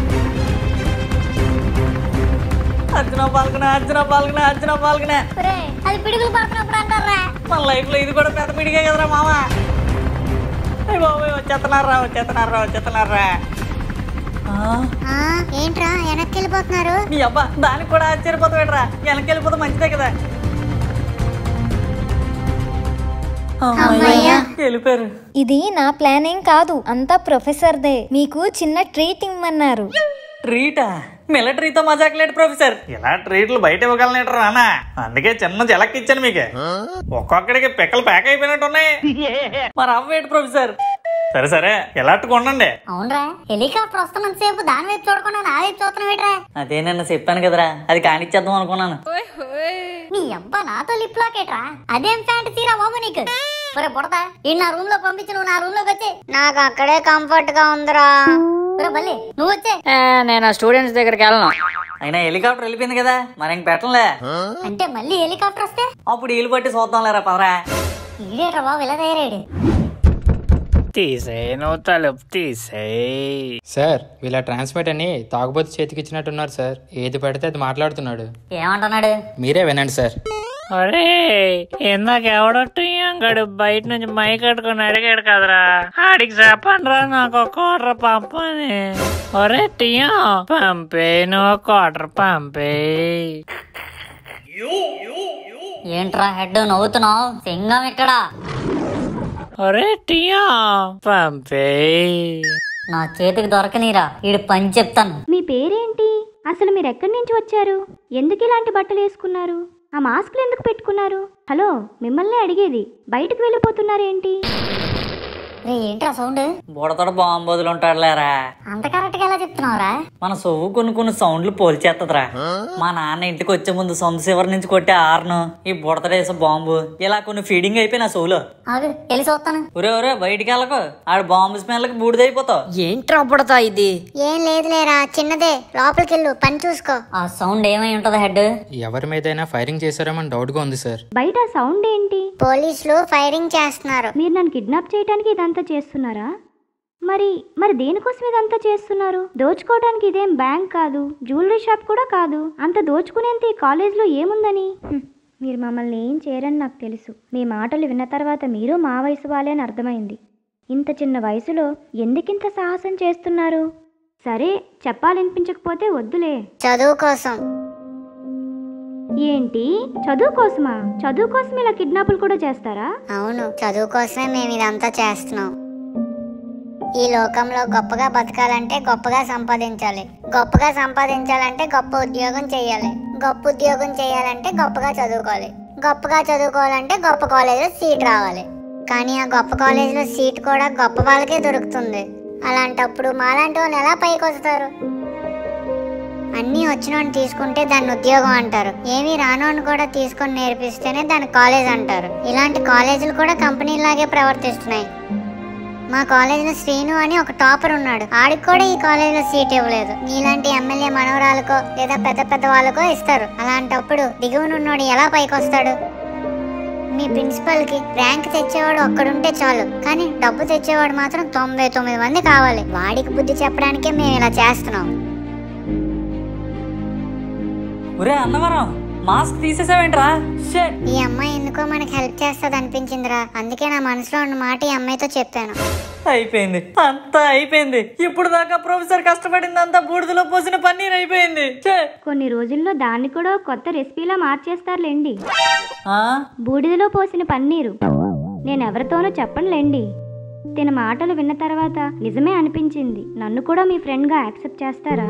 S7: అర్జున పాల్గొన అర్జున పాల్గొన అర్జున పాల్గొన
S6: అది పిడుగులు పడుతున్నప్పుడు అంటారా
S7: మన లైఫ్ లో ఇది కూడా పెద్ద పిడిగే కదరా మామ అయ్య బాబోయ్ వచ్చేస్తున్నారా వచ్చేస్తున్నారా వచ్చేస్తున్నారా
S11: ఆ, ఏంట్రా వెనక్కి వెళ్ళిపోతున్నారు
S7: నీ అబ్బా దానికి కూడా ఆశ్చర్యపోతావేట్రా వెనక్కి వెళ్ళిపోతే మంచిదే కదా
S9: అమ్మయ్య.
S7: వెళ్ళిపోయారు
S9: ఇది నా ప్లాన్ ఏం కాదు అంతా ప్రొఫెసర్దే మీకు చిన్న ట్రీట్ ఇమ్మన్నారు
S7: ట్రీటా మిలిటరీతో మజాకలేడు ప్రొఫెసర్ ఇలా ట్రీట్లు బయట ఇవ్వగలనేట్రా నాన్న అందుకే చిన్న జలక్ ఇచ్చాను మీకు ఒక్కొక్కడికి పిక్కలు ప్యాక్ అయిపోయినట్టు ఉన్నాయి మరి అవ్వేటి ప్రొఫెసర్ సరే సరే ఎలా ఉండండి
S6: అవునరా హెలికాప్టర్ వస్తున్నంత సేపు దాని వైపు చూడకుండా నా వైపు చూస్తున్నావేట్రా
S7: అదే నిన్న చెప్పాను కదరా అది కానిచ్చేద్దాం అనుకున్నాను
S6: నీ అబ్బా నాతో లిప్ లాకేట్రా అదేం ఫ్యాంటసీరా బాబు నీకు ఒరే బుడతా ఈ నా రూమ్ లో పంపించి నువ్వు నా రూమ్ లోకి వచ్చే
S11: నాకు అక్కడే కంఫర్ట్ గా ఉందిరా
S6: ఒరే బల్లి నువ్వు వచ్చే
S13: నేను ఆ స్టూడెంట్స్ దగ్గరికి వెళ్ళను
S7: అయినా హెలికాప్టర్ వెళ్ళిపోయింది కదా మరి ఇంక పెట్టంలే
S6: అంటే మళ్ళీ హెలికాప్టర్ వస్తే
S7: అప్పుడు వీలు పట్టి చూద్దాం లేరా పదరా
S6: ఈడేట్రా బాబు ఇలా తయారాడు
S2: తీసేయ్ నువ్వు తలుపు తీసేయ్
S19: సార్ వీళ్ళ ట్రాన్స్మిట్ అని తాగుబోతు చేతికి ఇచ్చినట్టున్నారు సార్ ఏది పడితే అది మాట్లాడుతున్నాడు
S6: ఏమంటున్నాడు
S19: మీరే వినండి సార్
S2: ఒరే ఇందాక ఎవడొట్టు అంగడు బయట నుంచి మై కట్టుకుని అడిగాడు కదరా ఆడికి చెప్పండి రా నాకు ఒక కోటర్ పంపని ఒరే టియా పంపే నువ్వు కోటర్ పంపే
S6: ఏంట్రా హెడ్ నవ్వుతున్నావు సింగం ఇక్కడ
S2: ఒరే టియా పంపే
S6: నా చేతికి దొరకనీరా ఈడు పని చెప్తాను
S21: మీ పేరేంటి అసలు మీరు ఎక్కడి నుంచి వచ్చారు ఎందుకు ఇలాంటి బట్టలు వేసుకున్నారు ఆ మాస్క్లు ఎందుకు పెట్టుకున్నారు హలో మిమ్మల్ని అడిగేది బయటకు వెళ్ళిపోతున్నారేంటి
S6: రే ఏంట్రా సౌండ్
S7: బుడతోడ బాంబు వదులుంటాడులేరా
S6: అంత కరెక్ట్ గా ఎలా చెప్తున్నావురా
S7: మన సొవ్వు కొన్ని కొన్ని సౌండ్లు పోల్చేత్తదిరా మా నాన్న ఇంటికి వచ్చే ముందు సొంత చివరి నుంచి కొట్టే ఆర్ను ఈ బుడతడేసే బాంబు ఇలా కొన్ని ఫీడింగ్ అయిపోయి నా సొవులో
S6: ఆగు వెళ్ళి చూస్తాను
S7: ఒరే ఒరే బయటికి వెళ్ళకు ఆడు బాంబు స్మెల్కి బూడిదైపోతావు
S13: ఏంట్రా బుడతా ఇది
S11: ఏం లేదు లేరా చిన్నదే లోపలికి వెళ్ళు పని చూసుకో
S6: ఆ సౌండ్ ఏమై ఉంటది హెడ్
S19: ఎవరి మీదైనా ఫైరింగ్ చేశారేమని డౌట్గా ఉంది సార్
S21: బయట సౌండ్ ఏంటి
S11: పోలీసులు ఫైరింగ్ చేస్తున్నారు
S21: మీరు నన్ను కిడ్నాప్ చేయడానికి ఇదంతా చేస్తున్నారా మరి మరి దేనికోసం ఇదంతా చేస్తున్నారు దోచుకోవడానికి ఇదేం బ్యాంక్ కాదు జ్యువెలరీ షాప్ కూడా కాదు అంత దోచుకునేంత ఈ కాలేజ్లో ఏముందని హ్మ్, మీరు మమ్మల్ని ఏం చేయరని నాకు తెలుసు మీ మాటలు విన్న తర్వాత మీరు మా వయసు వాళ్ళే అని అర్థమైంది ఇంత చిన్న వయసులో ఎందుకింత సాహసం చేస్తున్నారు సరే చెప్పాలనిపించకపోతే వద్దులే
S11: చదువు కోసం
S21: ఏంటి చదువు కోసమా చదువు కోసం ఇలా కిడ్నాపులు కూడా చేస్తారా
S11: అవును చదువు కోసమే మేము ఇదంతా చేస్తున్నాం ఈ లోకంలో గొప్పగా బతకాలంటే గొప్పగా సంపాదించాలి గొప్పగా సంపాదించాలంటే గొప్ప ఉద్యోగం చేయాలి గొప్ప ఉద్యోగం చేయాలంటే గొప్పగా చదువుకోవాలి గొప్పగా చదువుకోవాలంటే గొప్ప కాలేజీలో సీట్ రావాలి కానీ ఆ గొప్ప కాలేజీలో సీట్ కూడా గొప్ప వాళ్ళకే దొరుకుతుంది అలాంటప్పుడు మాలాంటి వాళ్ళు ఎలా పైకి వస్తారు అన్నీ వచ్చినోని తీసుకుంటే దాన్ని ఉద్యోగం అంటారు ఏమీ రానోని కూడా తీసుకొని నేర్పిస్తేనే దాన్ని కాలేజ్ అంటారు ఇలాంటి కాలేజీలు కూడా కంపెనీలాగే ప్రవర్తిస్తున్నాయి మా కాలేజీలో శ్రీను అని ఒక టాపర్ ఉన్నాడు ఆడికి కూడా ఈ కాలేజీలో సీట్ ఇవ్వలేదు నీలాంటి ఎమ్మెల్యే మనవరాలకో లేదా పెద్ద పెద్ద వాళ్ళకో ఇస్తారు అలాంటప్పుడు దిగువనున్నోడు ఎలా పైకి వస్తాడు మీ ప్రిన్సిపల్ కి ర్యాంక్ తెచ్చేవాడు ఒక్కడుంటే చాలు కానీ డబ్బు తెచ్చేవాడు మాత్రం తొంభై తొమ్మిది మంది కావాలి వాడికి బుద్ధి చెప్పడానికే మేము ఇలా చేస్తున్నాం
S7: ఒరే అన్నవరం మాస్క్ తీసేసావేంట్రా షట్
S11: ఈ అమ్మాయి ఎందుకో మనకి హెల్ప్ చేస్తుంది అనిపించిందిరా అందుకే నా మనసులో ఉన్న మాట ఈ అమ్మాయితో చెప్పాను
S7: అయిపోయింది అంతా అయిపోయింది ఇప్పుడు దాకా ప్రొఫెసర్ కష్టపడిందంతా బూడిదలో పోసిన పన్నీర్ అయిపోయింది ఛే!
S21: కొన్ని రోజుల్లో దాన్ని కూడా ఒక కొత్త రెసిపీలా మార్చేస్తారులేండి
S7: ఆ?
S21: బూడిదలో పోసిన పన్నీరు నేను ఎవరితోనూ చెప్పనులేండి తిన మాటలు విన్న తర్వాత నిజమే అనిపించింది నన్ను కూడా మీ ఫ్రెండ్గా యాక్సెప్ట్ చేస్తారా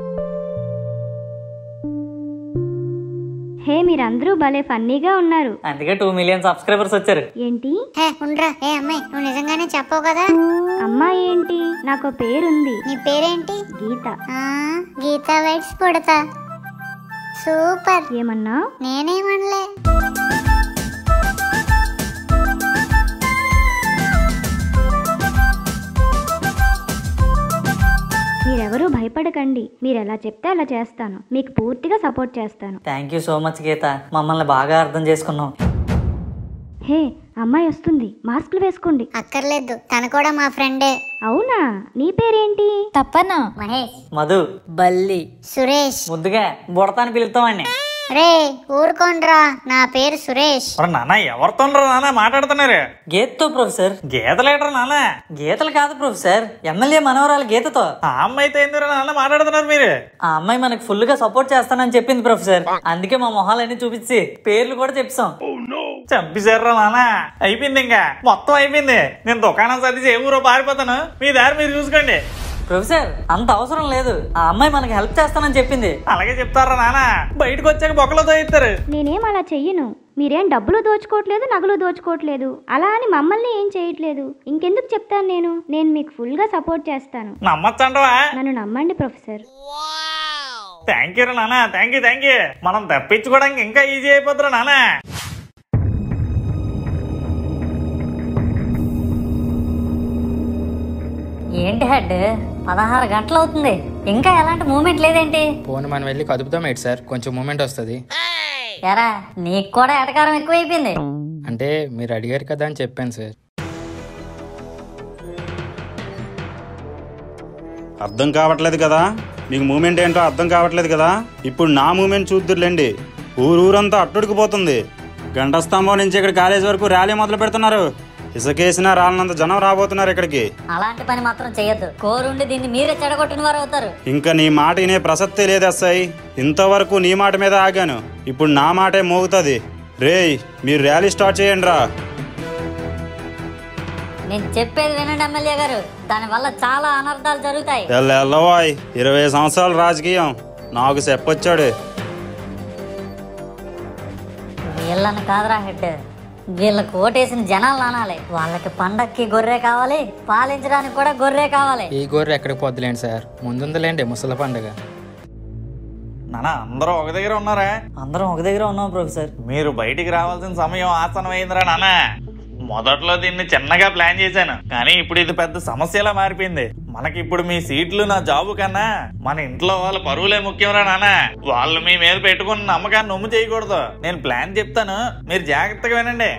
S21: హే మీరందరూ భలే ఫన్నీగా ఉన్నారు
S7: అందుకే టూ మిలియన్ సబ్స్క్రైబర్స్ వచ్చారు
S21: ఏంటి
S11: హే ఉండ్రా ఏ అమ్మాయి నువ్వు నిజంగానే చెప్పవు కదా
S21: అమ్మా ఏంటి నాకు పేరుంది
S11: నీ పేరేంటి
S21: గీత
S11: ఆ, గీతా వైట్స్ పుడతా సూపర్
S21: ఏమన్నా
S11: నేనేమనలే
S21: మీరెవరూ భయపడకండి మీరు ఎలా చెప్తే అలా చేస్తాను మీకు పూర్తిగా సపోర్ట్ చేస్తాను
S7: thank you so much Geetha మమ్మల్ని బాగా అర్థం చేసుకున్నావు
S21: హే అమ్మాయి వస్తుంది మాస్కులు వేసుకోండి
S11: అక్కర్లేదు తను కూడా మా ఫ్రెండే
S21: అవునా నీ పేరేంటి
S9: తప్పనా
S11: మహేష్
S7: మధు
S13: బల్లి
S7: సురేష్ ముద్దుగా బుడతాని పిలుస్తామండి
S11: రే ఊరుకోండ్రా నా పేరు సురేష్
S1: నాన్న ఎవరితో నాన్న మాట్లాడుతున్నారు
S7: గీతతో ప్రొఫెసర్ గీతలేటరా నాన్న గీతలు కాదు ప్రొఫెసర్ ఎమ్మెల్యే మనవరాలు గీతతో
S1: ఆ అమ్మాయితో ఎందుకు నాన్న మాట్లాడుతున్నారు మీరు
S7: ఆ అమ్మాయి మనకు ఫుల్ గా సపోర్ట్ చేస్తానని చెప్పింది ప్రొఫెసర్ అందుకే మా మొహాలన్నీ చూపించి పేర్లు కూడా చెప్పాం
S1: చంపేశారా నాన్న అయిపోయింది ఇంకా మొత్తం అయిపోయింది నేను దుకాణం సర్దిసి ఏ ఊరో పారిపోతాను మీ దారి మీరు చూసుకోండి
S7: ప్రొఫెసర్ అంత అవసరం లేదు ఆ అమ్మాయి మనకి హెల్ప్ చేస్తానని చెప్పింది
S1: అలాగే చెప్తారా నాన్న బయటకు వచ్చాక బొక్కలతో ఇస్తారు
S21: నేనేం అలా చెయ్యను మీరేం డబ్బులు దోచుకోవట్లేదు నగలు దోచుకోవట్లేదు అలా అని మమ్మల్ని ఏం చేయట్లేదు ఇంకెందుకు చెప్తాను నేను నేను మీకు ఫుల్ గా సపోర్ట్ చేస్తాను
S1: నమ్మచ్చంటవా
S21: నన్ను నమ్మండి ప్రొఫెసర్
S1: థ్యాంక్ యూ రా నాన్న థ్యాంక్ యూ థ్యాంక్ యూ మనం తప్పించుకోవడానికి ఇంకా ఈజీ అయిపోతురా నాన్న
S6: ఏంటి హెడ్ పదహారు గంటలు అవుతుంది ఇంకా ఎలాంటి మూమెంట్ లేదేంటి
S19: పోను మనం వెళ్ళి కదుపుతాం ఏంటి సార్ కొంచెం మూమెంట్ వస్తుంది
S6: ఎరా నీకు కూడా ఎటకారం ఎక్కువైపోయింది
S19: అంటే మీరు అడిగారు కదా అని చెప్పాను సార్
S18: అర్థం కావట్లేదు కదా మీకు మూమెంట్ ఏంటో అర్థం కావట్లేదు కదా ఇప్పుడు నా మూమెంట్ చూద్దురులేండి ఊరూరంతా అట్టుడికిపోతుంది గంట స్తంభం నుంచి ఇక్కడ కాలేజ్ వరకు ర్యాలీ మొదలు పెడుతున్నారు ఇసుకేసినా రాలనంత జనం రాబోతున్నారు ఇక్కడికి
S6: అలాంటి పని మాత్రం చేయొద్దు కోరుండి దీన్ని మీరే చెడగొట్టిన వారు అవుతారు
S18: ఇంకా నీ మాట వినే ప్రసక్తే లేదు అస్సాయి ఇంతవరకు నీ మాట మీద ఆగాను ఇప్పుడు నా మాటే మోగుతుంది రేయ్ మీరు ర్యాలీ స్టార్ట్ చేయండి రా
S6: నేను చెప్పేది వినండి ఎమ్మెల్యే గారు దానివల్ల చాలా అనర్థాలు జరుగుతాయి
S18: ఎల్లవాయ్ ఇరవై సంవత్సరాల రాజకీయం నాకు చెప్పొచ్చాడు
S6: వీళ్ళని కాదురా హెడ్ వీళ్ళకి ఓటేసిన జనాలు నానాలి వాళ్ళకి పండక్కి గొర్రె కావాలి పాలించడానికి కూడా గొర్రె కావాలి
S19: ఈ గొర్రె ఎక్కడికి పోద్దులేండి సార్ ముందుందిలేండి ముసలి పండుగ
S1: నానా అందరూ ఒక దగ్గర ఉన్నారా
S7: అందరం ఒక దగ్గర ఉన్నాం ప్రొఫెసర్
S1: మీరు బయటికి రావాల్సిన సమయం ఆసనమైందిరా నాన్న మొదట్లో దీన్ని చిన్నగా ప్లాన్ చేశాను కానీ ఇప్పుడు ఇది పెద్ద సమస్యలా మారిపోయింది మనకి ఇప్పుడు మీ సీట్లు నా జాబు కన్నా మన ఇంట్లో వాళ్ళ పరువులే ముఖ్యంరా నాన్న వాళ్ళు మీ మీద పెట్టుకున్న నమ్మకాన్ని నొమ్ము చేయకూడదు నేను ప్లాన్ చెప్తాను మీరు జాగ్రత్తగా వినండి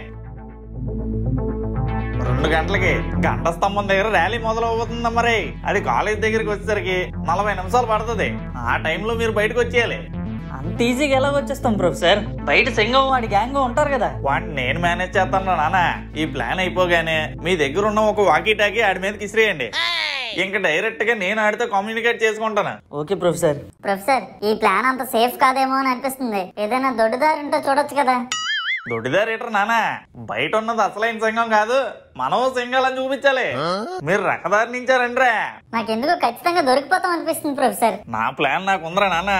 S1: రెండు గంటలకి గంట స్తంభం దగ్గర ర్యాలీ మొదలవుతుందా మరి అది కాలేజ్ దగ్గరికి వచ్చేసరికి నలభై నిమిషాలు పడుతుంది ఆ టైంలో మీరు బయటకు వచ్చేయాలి
S7: అంత ఈజీగా ఎలా వచ్చేస్తాం ప్రొఫెసర్ బయట సింగం వాడి గ్యాంగ్ ఉంటారు కదా
S1: వాడిని నేను మేనేజ్ చేస్తాను నాన్న ఈ ప్లాన్ అయిపోగానే మీ దగ్గర ఉన్న ఒక వాకీ టాకీ ఆడి మీదకి ఇసిరేయండి ఇంకా డైరెక్ట్ గా నేను ఆడితో కమ్యూనికేట్ చేసుకుంటాను
S7: ఓకే ప్రొఫెసర్
S11: ప్రొఫెసర్ ఈ ప్లాన్ అంత సేఫ్ కాదేమో అని అనిపిస్తుంది ఏదైనా దొడ్డుదారి ఉంటే చూడొచ్చు కదా
S1: దొడ్డిదారేటర్ నాన్న బయట ఉన్నది అసలైన సింగం కాదు మనము సింగాలని చూపించాలి మీరు రకదారి నుంచారండ్రా
S11: నాకెందుకో ఖచ్చితంగా దొరికిపోతాం అనిపిస్తుంది ప్రొఫెసర్
S1: నా ప్లాన్ నాకు ఉందిరా నాన్న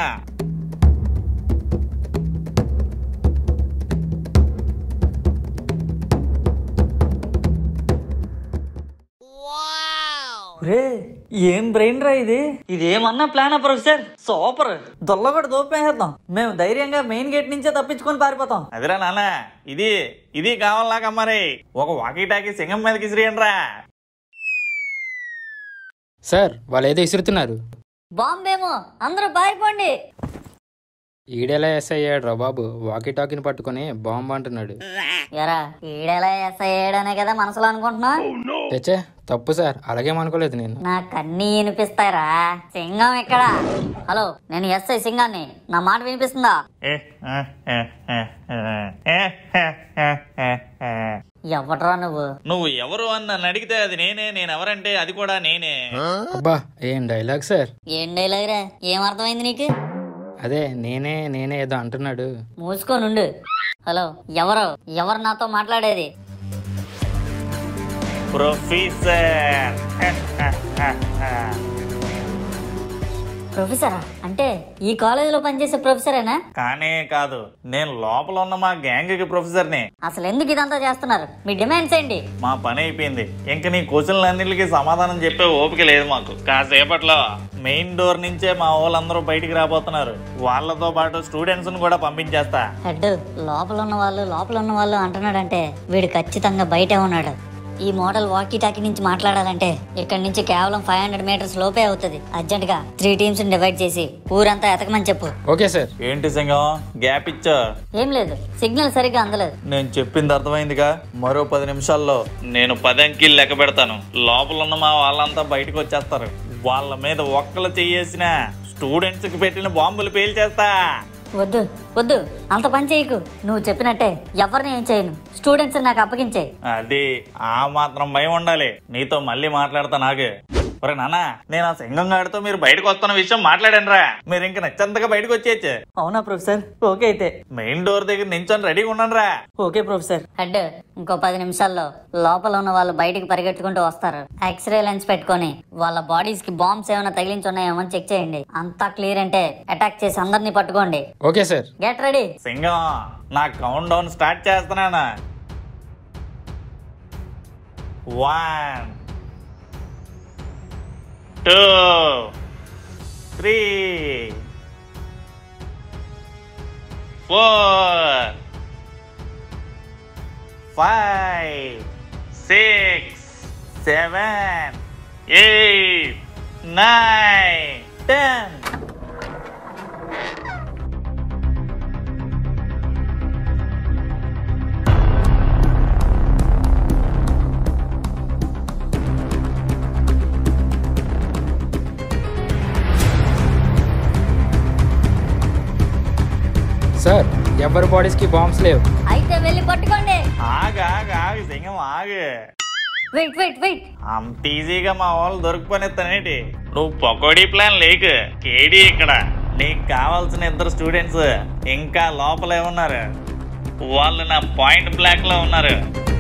S7: రే ఏం బ్రెయిన్ రా ఇది ఇది ఏమన్నా ప్లానా ప్రొఫెసర్ సూపర్ దొల్ల కూడా దోపేసేద్దాం మేము ధైర్యంగా మెయిన్ గేట్ నుంచే తప్పించుకొని పారిపోతాం
S1: అదిరా నాన్న ఇది ఇది కావాలి నాకు మరి ఒక వాకీ టాకీ సింగం మీదకి ఇసిరేయండిరా
S19: సార్ వాళ్ళు ఏదో ఇసురుతున్నారు
S6: బాంబేమో అందరూ పారిపోండి
S19: ఈడెలా ఎస్ అయ్యాడు రా బాబు వాకీ టాకీని పట్టుకొని బాంబు అంటున్నాడు
S6: ఎరా ఈడెలా ఎస్ఐ అయ్యాడనే కదా మనసులో అనుకుంటున్నా
S19: తెచ్చే తప్పు సార్ అలాగేమనుకోలేదు నేను
S6: నాకు అన్నీ వినిపిస్తాయిరా సింగం ఎక్కడ హలో నేను ఎస్ఐ సింగాన్ని నా మాట వినిపిస్తుందా ఎవట్రా నువ్వు
S1: నువ్వు ఎవరు అని నన్ను అడిగితే అది నేనే నేను ఎవరంటే అది కూడా నేనే
S19: అబ్బా ఏం డైలాగ్ సార్
S6: ఏం డైలాగ్ ఏం అర్థమైంది నీకు
S19: అదే నేనే నేనే ఏదో అంటున్నాడు
S6: మూసుకోనుండు హలో ఎవరు ఎవరు నాతో మాట్లాడేది
S1: ప్రొఫెసర్
S6: ప్రొఫెసరా అంటే ఈ కాలేజీలో పనిచేసే ప్రొఫెసరేనా
S1: కానే కాదు నేను లోపల ఉన్న మా గ్యాంగ్ కి ప్రొఫెసర్ని
S6: అసలు ఎందుకు ఇదంతా చేస్తున్నారు మీ డిమాండ్స్ ఏంటి
S1: మా పని అయిపోయింది ఇంక నీ క్వశ్చన్లన్నిటికీ సమాధానం చెప్పే ఓపిక లేదు మాకు కాసేపట్లో మెయిన్ డోర్ నుంచే మా వాళ్ళందరూ బయటికి రాబోతున్నారు వాళ్ళతో పాటు స్టూడెంట్స్ కూడా పంపించేస్తా
S6: హెడ్ లోపల ఉన్న వాళ్ళు లోపల ఉన్న వాళ్ళు అంటున్నాడంటే వీడు ఖచ్చితంగా బయటే ఉన్నాడు ఈ మోడల్ వాకీ టాకీ నుంచి మాట్లాడాలంటే ఇక్కడి నుంచి కేవలం ఫైవ్ హండ్రెడ్ మీటర్స్ లోపే అవుతుంది అర్జెంట్ గా త్రీ టీమ్స్ డివైడ్ చేసి ఊరంతా ఎతకమని చెప్పు
S19: ఓకే సార్
S1: ఏంటి సింగం గ్యాప్ ఇచ్చా
S6: ఏం లేదు సిగ్నల్ సరిగ్గా అందలేదు
S1: నేను చెప్పింది అర్థమైందిగా మరో పది నిమిషాల్లో నేను పది అంకీలు లెక్క పెడతాను లోపల ఉన్న మా వాళ్ళంతా బయటకు వచ్చేస్తారు వాళ్ళ మీద ఒక్కలు చెయ్యేసిన స్టూడెంట్స్ కి పెట్టిన బాంబులు పేల్చేస్తా
S6: వద్దు వద్దు అంత పని చేయకు నువ్వు చెప్పినట్టే ఎవరిని ఏం చేయను స్టూడెంట్స్ నాకు అప్పగించే
S1: అది ఆ మాత్రం భయం ఉండాలి నీతో మళ్ళీ మాట్లాడతా నాగే ఒరే నాన్న నేను ఆ సింగం గాడితో మీరు బయటకు వస్తున్న విషయం మాట్లాడండి రా మీరు ఇంక నచ్చంతగా బయటకు వచ్చేయచ్చు
S7: అవునా ప్రొఫెసర్ ఓకే అయితే
S1: మెయిన్ డోర్ దగ్గర నించొని రెడీగా ఉండండి రా
S7: ఓకే ప్రొఫెసర్
S6: హెడ్ ఇంకో పది నిమిషాల్లో లోపల ఉన్న వాళ్ళు బయటికి పరిగెట్టుకుంటూ వస్తారు ఎక్స్రే లెన్స్ పెట్టుకొని వాళ్ళ బాడీస్ కి బాంబ్స్ ఏమైనా తగిలించి ఉన్నాయేమో అని చెక్ చేయండి అంతా క్లియర్ అంటే అటాక్ చేసి అందరినీ పట్టుకోండి
S19: okay sir
S6: get ready
S1: Singham నా కౌంట్ డౌన్ స్టార్ట్ చేస్తున్నాను one two three four five six seven eight nine ten
S19: sir ఎవరి బాడీస్ కి బాంబ్స్ లేవు
S6: అయితే వెళ్ళి పట్టుకోండి
S1: ఆగు ఆగు ఆగు సింగం ఆగు
S6: వెయిట్ వెయిట్ వెయిట్
S1: అంత ఈజీగా మా వాళ్ళు దొరికిపోనిస్తానేటి నువ్వు పకోడీ ప్లాన్ లేకు కేడీ ఇక్కడ నీకు కావాల్సిన ఇద్దరు స్టూడెంట్స్ ఇంకా లోపలే ఉన్నారు వాళ్ళు నా పాయింట్ బ్లాక్ లో ఉన్నారు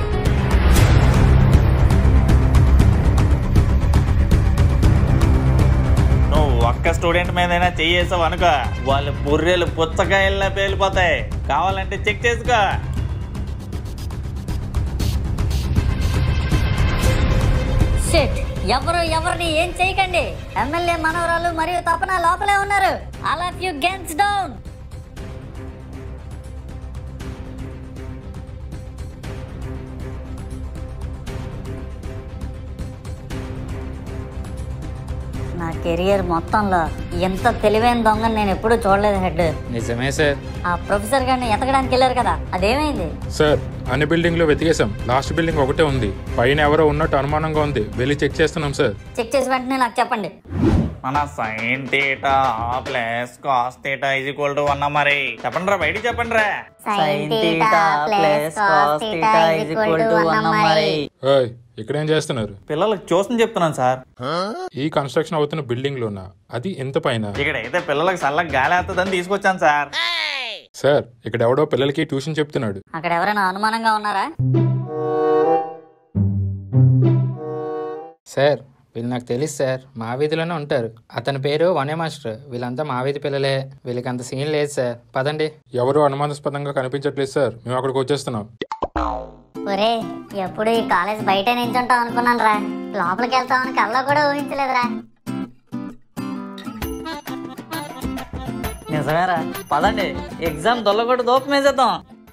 S1: నువ్వు ఒక్క స్టూడెంట్ మీదైనా చెయ్యేసావు అనుకో వాళ్ళ పుర్రెలు పుచ్చకాయల్లా పేలిపోతాయి కావాలంటే చెక్ చేసుకో
S6: షిట్ ఎవరు ఎవరిని ఏం చేయకండి ఎమ్మెల్యే మనవరాలు మరియు తపన లోపలే ఉన్నారు all of you guns down నా కెరియర్ మొత్తంలో ఎంత తెలివైన దొంగని నేను ఎప్పుడూ చూడలేదు హెడ్
S19: నిజమే సార్
S6: ఆ ప్రొఫెసర్ గారిని ఎతకడానికి వెళ్ళారు కదా అదేమైంది
S12: సార్ అన్ని బిల్డింగ్లు వెతికేశాం లాస్ట్ బిల్డింగ్ ఒకటే ఉంది పైన ఎవరో ఉన్నట్టు అనుమానంగా ఉంది వెళ్ళి చెక్ చేస్తున్నాం సార్
S6: చెక్ చేసి వెంటనే నాకు చెప్పండి
S1: మన sine theta plus cos theta is equal to one మరి చెప్పండి రా బయటికి చెప్పండి రా
S6: Sin theta plus cos theta is equal to one మరి.
S12: ఏయ్, ఇక్కడేం చేస్తున్నారు
S1: పిల్లలకు చూసి చెప్తున్నాను సార్
S12: ఈ కన్స్ట్రక్షన్ అవుతున్న బిల్డింగ్ లోనా అది ఎంత పైన
S1: ఇక్కడ అయితే పిల్లలకు చల్లగా గాలి వేస్తుందని తీసుకొచ్చాను సార్
S12: సార్ ఇక్కడ ఎవడో పిల్లలకి ట్యూషన్ చెప్తున్నాడు
S6: అక్కడ ఎవరైనా అనుమానంగా ఉన్నారా
S19: సార్ వీళ్ళు నాకు తెలుసు సార్ మా వీధిలోనే ఉంటారు అతని పేరు వనే మాస్టర్ వీళ్ళంతా మా వీధి పిల్లలే వీళ్ళకి అంత సీన్ లేదు సార్ పదండి
S12: ఎవరు అనుమానాస్పదంగా కనిపించట్లేదు సార్ మేము అక్కడికి వచ్చేస్తున్నాం
S11: ఒరే ఎప్పుడు ఈ కాలేజ్ బయట నించుంటాం అనుకున్నాను రా లోపలికి వెళ్తామని కల్లో కూడా ఊహించలేదురా
S7: నిజమేరా పదండి ఎగ్జామ్ దొల్లగొట్టు దూపం వేసేద్దాం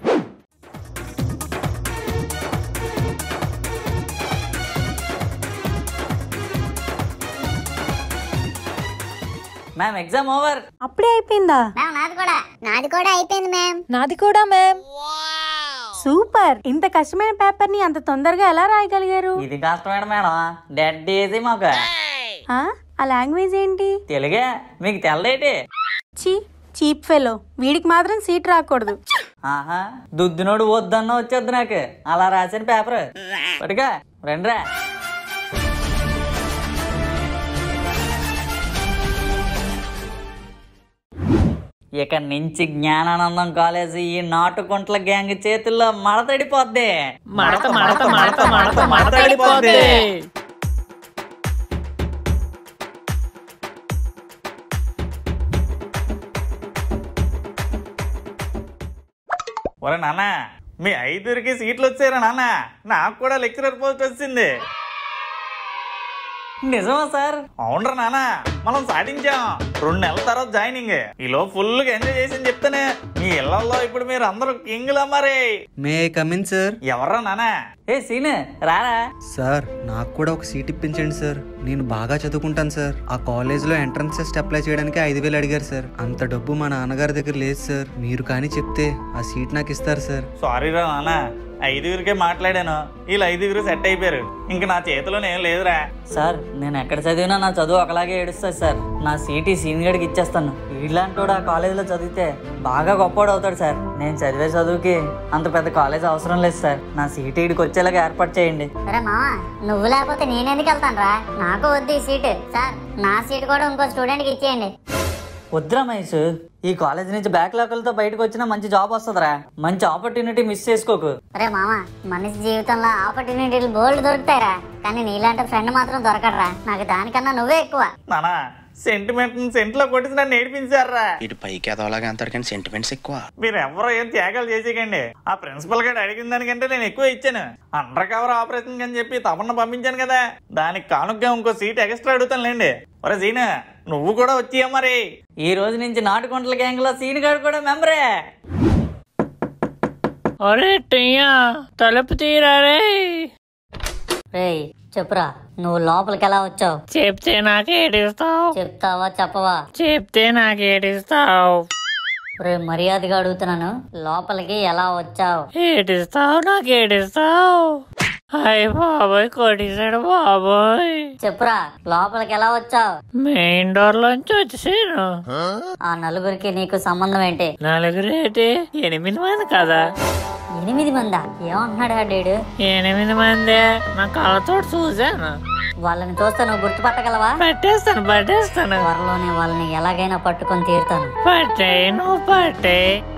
S7: మ్యామ్ ఎగ్జామ్ ఓవర్
S22: అప్పుడే అయిపోయిందా
S11: నాది కూడా నాది కూడా అయిపోయింది మ్యామ్
S22: నాది కూడా మ్యామ్ సూపర్ ఇంత కష్టమైన పేపర్ ని అంత తొందరగా ఎలా రాయగలిగారు
S7: ఇది కష్టమేడ మేడం డెడ్ ఈజీ మాకు
S22: ఆ ఆ లాంగ్వేజ్ ఏంటి
S7: తెలుగే మీకు తెల్లటి
S22: చీ చీప్ ఫెలో వీడికి మాత్రం సీట్ రాకూడదు
S7: ఆహా దుద్దినోడు వద్దన్న వచ్చేద్దు నాకు అలా రాసిన పేపర్ పట్టుగా రండిరా ఇక నుంచి జ్ఞానానందం కాలేజీ ఈ నాటుకుంట్ల గ్యాంగ్ చేతుల్లో మడతడిపోద్ది
S2: మడత మడత మడత మడత మడతడిపోద్ది.
S1: ఒరే నాన్న మీ ఐదుగురికి సీట్లు వచ్చారా నాన్న నాకు కూడా లెక్చరర్ పోస్ట్ వచ్చింది
S7: నిజమా సార్
S1: అవునరా నాన్న మనం సాధించాం రెండు నెలల తర్వాత జాయినింగ్ ఈలో ఫుల్ గా ఎంజాయ్ చేసి చెప్తానే మీ ఇళ్లలో ఇప్పుడు మీరు అందరూ కింగ్లా మరి
S4: మే కమిన్ సార్
S1: ఎవర్రా నాన్న
S7: ఏ సీన్ రారా
S4: సార్ నాకు కూడా ఒక సీట్ ఇప్పించండి సార్ నేను బాగా చదువుకుంటాను సార్ ఆ కాలేజ్లో ఎంట్రన్స్ టెస్ట్ అప్లై చేయడానికి ఐదు వేలు అడిగారు సార్ అంత డబ్బు మా నాన్నగారి దగ్గర లేదు సార్ మీరు కానీ చెప్తే ఆ సీట్ నాకు ఇస్తారు సార్
S1: సారీ రా నాన్న ఐదుగురికే మాట్లాడాను వీళ్ళు ఐదుగురు సెట్ అయిపోయారు ఇంక నా చేతిలోనే ఏం లేదురా
S7: సార్ నేను ఎక్కడ చదివినా నా చదువు ఒకలాగే ఏడుస్తుంది సార్ నా సీటీ సీనియర్ గడికి ఇచ్చేస్తాను ఇలాంటి ఆ కాలేజీలో చదివితే బాగా గొప్పవాడు అవుతాడు సార్ నేను చదివే చదువుకి అంత పెద్ద కాలేజ్ అవసరం లేదు సార్ నా సీటీ ఇడికి వచ్చేలాగా ఏర్పాటు చేయండి
S11: సరే మావా నువ్వు లేకపోతే నేనెందుకు వెళ్తాను రా నాకు వద్దు ఈ సీటు సార్ నా సీట్ కూడా ఇంకో స్టూడెంట్కి ఇచ్చేయండి
S7: వద్దురా మహేష్ ఈ కాలేజ్ నుంచి బ్యాక్లాగులతో బయటకు వచ్చినా మంచి జాబ్ వస్తుందిరా మంచి ఆపర్చునిటీ మిస్ చేసుకోకు
S11: అరే మామ మనిషి జీవితంలో ఆపర్చునిటీలు బోల్డ్ దొరుకుతాయిరా కానీ నీలాంటి ఫ్రెండ్ మాత్రం దొరకడరా నాకు దానికన్నా నువ్వే ఎక్కువ
S1: నానా సెంటిమెంట్ సెంట్లో కొట్టేసి నన్ను ఏడిపించారా
S23: ఇటు పైకి ఎదవలాగా అంటారు కానీ సెంటిమెంట్స్ ఎక్కువ
S1: మీరు ఎవరో ఏం త్యాగాలు చేసేయకండి ఆ ప్రిన్సిపల్ గారు అడిగిన దానికంటే నేను ఎక్కువ ఇచ్చాను అండర్ కవర్ ఆపరేషన్ అని చెప్పి తపన పంపించాను కదా దానికి కానుగ్గా ఇంకో సీట్ ఎక్స్ట్రా అడుగుతానులేండి ఒరే సీన నువ్వు కూడా వచ్చియా మరి
S7: ఈ రోజు నుంచి నాటుకుంటల గ్యాంగ్ లో సీన్ గారు కూడా మెంబరే
S2: ఒరే టియ్యా తలుపు తీరా రే
S6: రేయ్ చెప్పురా నువ్వు లోపలికి ఎలా వచ్చావు
S2: చెప్తే నాకేడిస్తావు
S6: చెప్తావా చెప్పవా
S2: చెప్తే నాకేడిస్తావు
S6: రే మర్యాదగా అడుగుతున్నాను లోపలికి ఎలా వచ్చావు
S2: ఏడిస్తావు నాకేడిస్తావు అయ్య బాబోయ్ కొట్టేశాడు బాబోయ్
S6: చెప్పురా లోపలికి ఎలా వచ్చావు
S2: మెయిన్ డోర్ లోంచి వచ్చేసాను
S6: ఆ నలుగురికి నీకు సంబంధం ఏంటి
S2: నలుగురు ఏంటి ఎనిమిది మంది కదా
S6: ఎనిమిది మందా ఏమంటున్నాడు ఆ డేడు
S2: ఎనిమిది మంది నా కళ్ళతో చూశాను
S6: వాళ్ళని చూస్తే నువ్వు గుర్తుపట్టగలవా
S2: పట్టేస్తాను పట్టేస్తాను
S6: త్వరలోనే వాళ్ళని ఎలాగైనా పట్టుకొని తీరుతాను
S2: పట్టే నువ్వు పట్టే